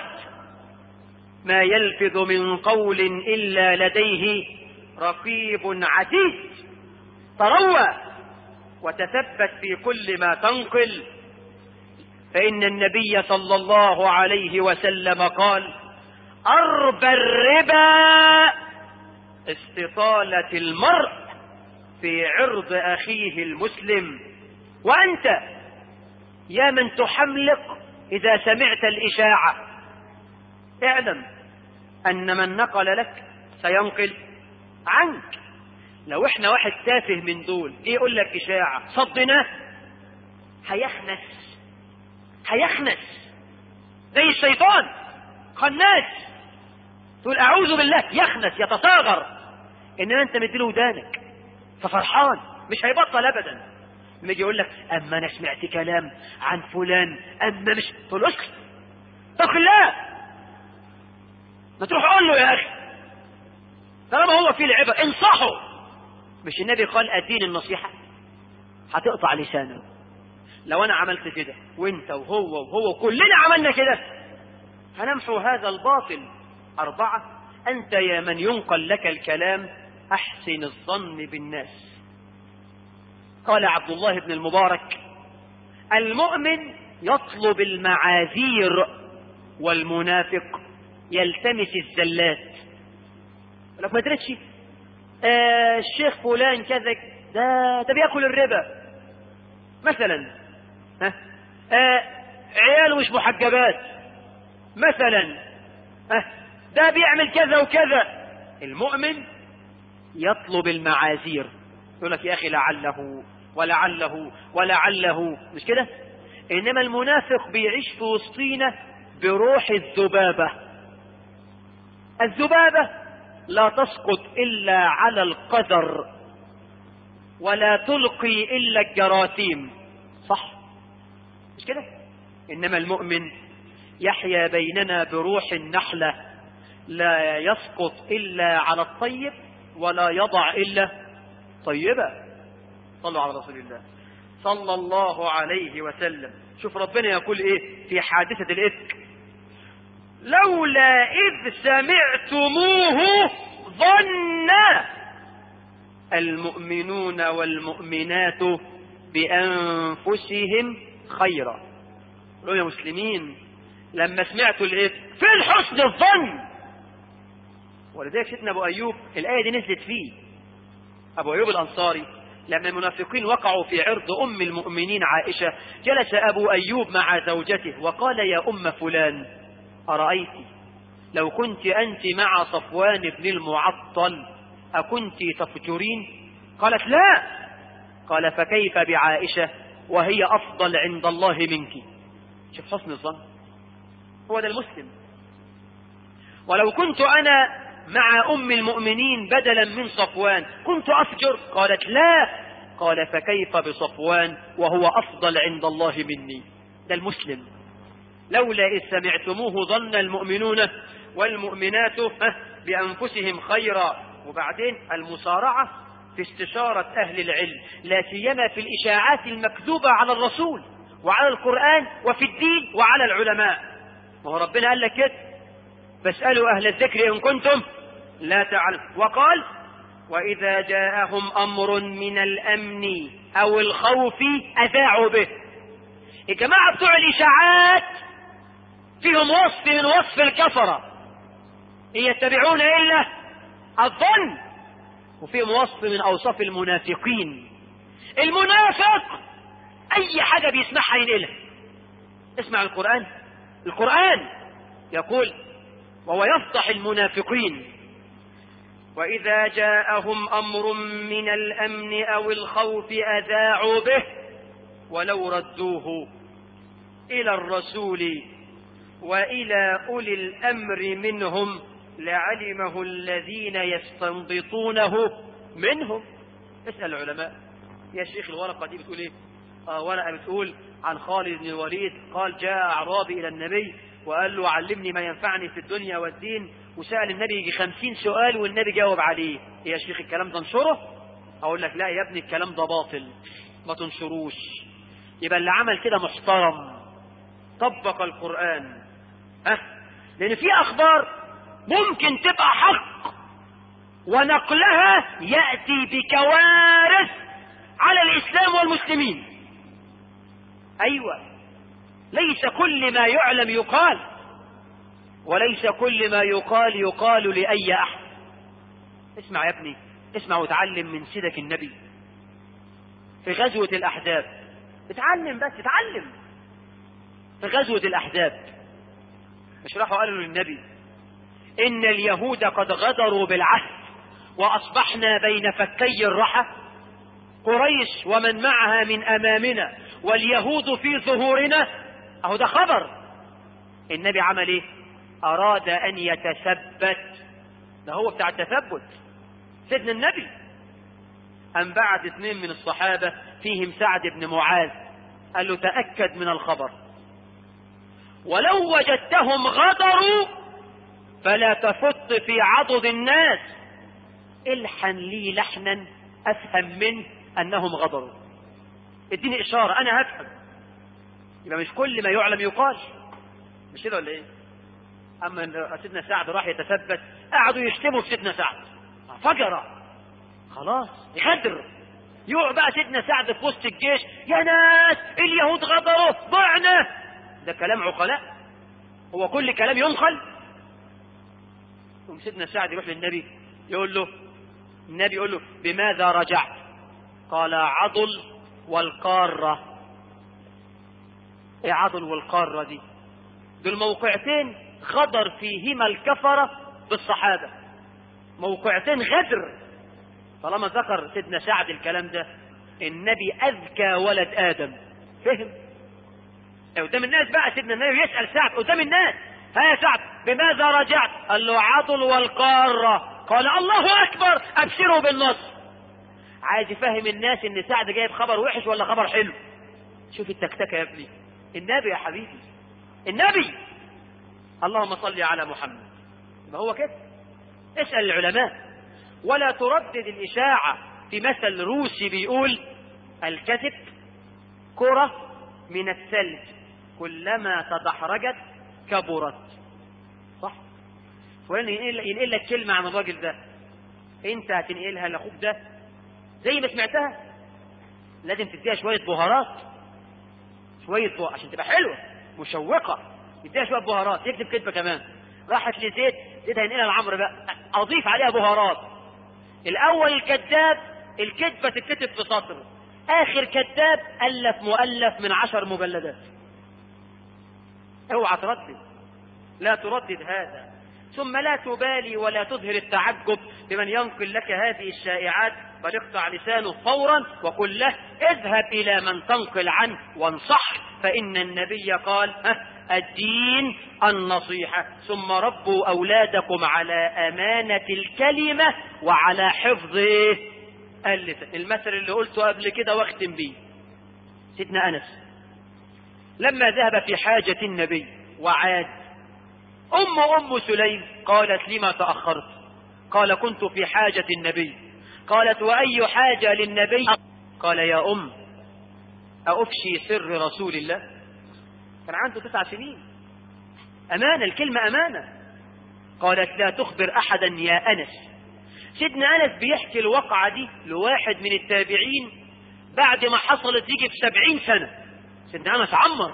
ما يلفظ من قول الا لديه رقيب عتيد تروى وتثبت في كل ما تنقل فإن النبي صلى الله عليه وسلم قال أربى الربا استطالة المرء في عرض أخيه المسلم وأنت يا من تحملق إذا سمعت الإشاعة اعلم أن من نقل لك سينقل عنك لو احنا واحد تافه من دول ايه يقول لك اشاعة صدناه هيخنس هيخنس زي الشيطان خناس تقول اعوذ بالله يخنس يتصاغر انما انت مديله ودانك ففرحان مش هيبطل ابدا لما يجي يقول لك اما انا سمعت كلام عن فلان اما مش تقول له اسكت اتق الله ما تروح قول له يا اخي طالما هو فيه العبر انصحه مش النبي قال الدين النصيحة هتقطع لسانه لو انا عملت كده وانت وهو وهو كلنا عملنا كده هنمحو هذا الباطل أربعة أنت يا من ينقل لك الكلام أحسن الظن بالناس قال عبد الله بن المبارك المؤمن يطلب المعاذير والمنافق يلتمس الزلات لك ما درتش آه الشيخ فلان كذا ده ده بياكل الربا مثلا ها آه عياله مش محجبات مثلا ها ده بيعمل كذا وكذا المؤمن يطلب المعاذير يقول لك يا اخي لعله ولعله ولعله مش كده إنما المنافق بيعيش في وسطينا بروح الذبابة الذبابة لا تسقط إلا على القدر ولا تلقي إلا الجراثيم صح مش كده إنما المؤمن يحيا بيننا بروح النحلة لا يسقط إلا على الطيب ولا يضع إلا طيبة صلوا على رسول الله صلى الله عليه وسلم شوف ربنا يقول ايه في حادثة الإفك لولا إذ سمعتموه ظن المؤمنون والمؤمنات بأنفسهم خيرا قالوا يا مسلمين لما سمعتوا الإفك في الحسن الظن ولذلك سيدنا أبو أيوب الآية دي نزلت فيه أبو أيوب الأنصاري لما المنافقين وقعوا في عرض أم المؤمنين عائشة جلس أبو أيوب مع زوجته وقال يا أم فلان أرأيت لو كنت أنت مع صفوان بن المعطل أكنت تفجرين قالت لا قال فكيف بعائشة وهي أفضل عند الله منك شوف حسن الظن هو ده المسلم ولو كنت أنا مع أم المؤمنين بدلا من صفوان كنت أفجر قالت لا قال فكيف بصفوان وهو أفضل عند الله مني ده المسلم لولا إذ سمعتموه ظن المؤمنون والمؤمنات بأنفسهم خيرا وبعدين المسارعة في استشارة أهل العلم لا سيما في الإشاعات المكذوبة على الرسول وعلى القرآن وفي الدين وعلى العلماء وهو ربنا قال لك كده فاسألوا أهل الذكر إن كنتم لا تعلم وقال وإذا جاءهم أمر من الأمن أو الخوف أذاعوا به الجماعة بتوع الإشاعات فيهم وصف من وصف الكفرة إن يتبعون إلا الظن وفيهم وصف من أوصاف المنافقين المنافق أي حاجة بيسمعها ينقلها اسمع القرآن القرآن يقول وهو يفضح المنافقين وإذا جاءهم أمر من الأمن أو الخوف أذاعوا به ولو ردوه إلى الرسول وإلى أولي الأمر منهم لعلمه الذين يستنبطونه منهم اسأل العلماء يا شيخ الورقة دي بتقول ايه آه ورقة بتقول عن خالد بن الوليد قال جاء أعرابي إلى النبي وقال له علمني ما ينفعني في الدنيا والدين وسأل النبي يجي خمسين سؤال والنبي جاوب عليه يا شيخ الكلام ده انشره أقول لك لا يا ابني الكلام ده باطل ما تنشروش يبقى اللي عمل كده محترم طبق القرآن ها لأن في أخبار ممكن تبقى حق ونقلها يأتي بكوارث على الإسلام والمسلمين أيوة ليس كل ما يعلم يقال وليس كل ما يقال يقال لأي أحد اسمع يا ابني اسمع وتعلم من سيدك النبي في غزوة الأحزاب اتعلم بس اتعلم في غزوة الأحزاب مش راحوا قالوا للنبي إن اليهود قد غدروا بالعهد وأصبحنا بين فكي الرحى قريش ومن معها من أمامنا واليهود في ظهورنا أهو ده خبر النبي عمل إيه أراد أن يتثبت ده هو بتاع التثبت سيدنا النبي أن بعد اثنين من الصحابة فيهم سعد بن معاذ قال له تأكد من الخبر ولو وجدتهم غدروا فلا تفت في عضد الناس الحن لي لحنا أفهم منه أنهم غدروا اديني إشارة أنا هفهم يبقى مش كل ما يعلم يقال مش كده ولا إيه أما سيدنا سعد راح يتثبت قعدوا يشتموا في سيدنا سعد فجر خلاص غدر يقع بقى سيدنا سعد في وسط الجيش يا ناس اليهود غدروا ضعنا ده كلام عقلاء هو كل كلام ينقل ثم سيدنا سعد يروح للنبي يقول له النبي يقول له بماذا رجعت قال عضل والقارة ايه عضل والقارة دي دول موقعتين غدر فيهما الكفرة بالصحابة موقعتين غدر طالما ذكر سيدنا سعد الكلام ده النبي أذكى ولد آدم فهم قدام الناس بقى سيدنا النبي يسأل سعد قدام الناس ها يا سعد بماذا رجعت قال له عضل والقارة قال الله أكبر أبشروا بالنصر عايز يفهم الناس ان سعد جايب خبر وحش ولا خبر حلو شوف التكتكة يا ابني النبي يا حبيبي النبي اللهم صل على محمد ما هو كده اسأل العلماء ولا تردد الإشاعة في مثل روسي بيقول الكذب كرة من الثلج كلما تدحرجت كبرت صح فلان ينقل, ينقل لك كلمة عن الراجل ده انت هتنقلها لاخوك ده زي ما سمعتها لازم تديها شوية بهارات شوية بهارات عشان تبقى حلوة مشوقة تديها شوية بهارات يكتب كذبة كمان راحت لزيت زيت هينقلها لعمرو بقى اضيف عليها بهارات الاول الكذاب الكذبة تتكتب في سطر اخر كذاب الف مؤلف من عشر مجلدات اوعى تردد لا تردد هذا ثم لا تبالي ولا تظهر التعجب بمن ينقل لك هذه الشائعات بل اقطع لسانه فورا وقل له اذهب الى من تنقل عنه وانصح فان النبي قال ها الدين النصيحة ثم ربوا أولادكم على أمانة الكلمة وعلى حفظ اللسان المثل اللي قلته قبل كده واختم بيه سيدنا أنس لما ذهب في حاجة النبي وعاد أم أم سليم قالت لما تأخرت قال كنت في حاجة النبي قالت وأي حاجة للنبي قال يا أم أفشي سر رسول الله كان عنده تسع سنين أمانة الكلمة أمانة قالت لا تخبر أحدا يا أنس سيدنا أنس بيحكي الواقعة دي لواحد من التابعين بعد ما حصلت يجي في سبعين سنة سيدنا أنس عمر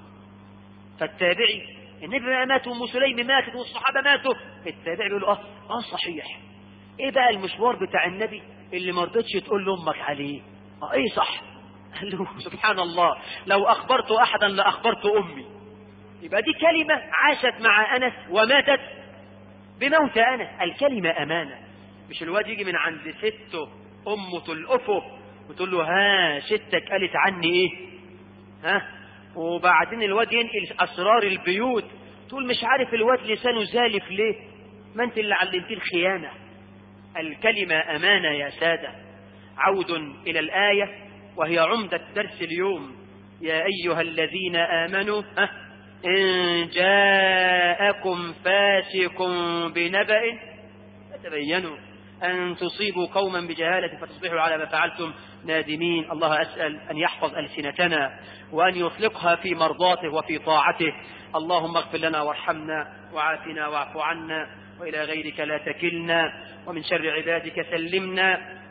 فالتابعي النبي ما مات وام سليم ماتت والصحابه ماتوا التابعي بيقول اه اه صحيح ايه بقى المشوار بتاع النبي اللي ما رضتش تقول لامك عليه اه ايه صح قال له سبحان الله لو اخبرت احدا لاخبرت امي يبقى دي كلمه عاشت مع انس وماتت بموت انس الكلمه امانه مش الواد يجي من عند سته امه تلقفه وتقول له ها ستك قالت عني ايه ها وبعدين الواد ينقل اسرار البيوت تقول مش عارف الواد لسانه زالف ليه ما انت اللي علمتيه الخيانه الكلمه امانه يا ساده عود الى الايه وهي عمده درس اليوم يا ايها الذين امنوا ها ان جاءكم فاسق بنبأ فتبينوا أن تصيبوا قوما بجهالة فتصبحوا على ما فعلتم نادمين الله أسأل أن يحفظ ألسنتنا وأن يطلقها في مرضاته وفي طاعته اللهم اغفر لنا وارحمنا وعافنا واعف عنا وإلى غيرك لا تكلنا ومن شر عبادك سلمنا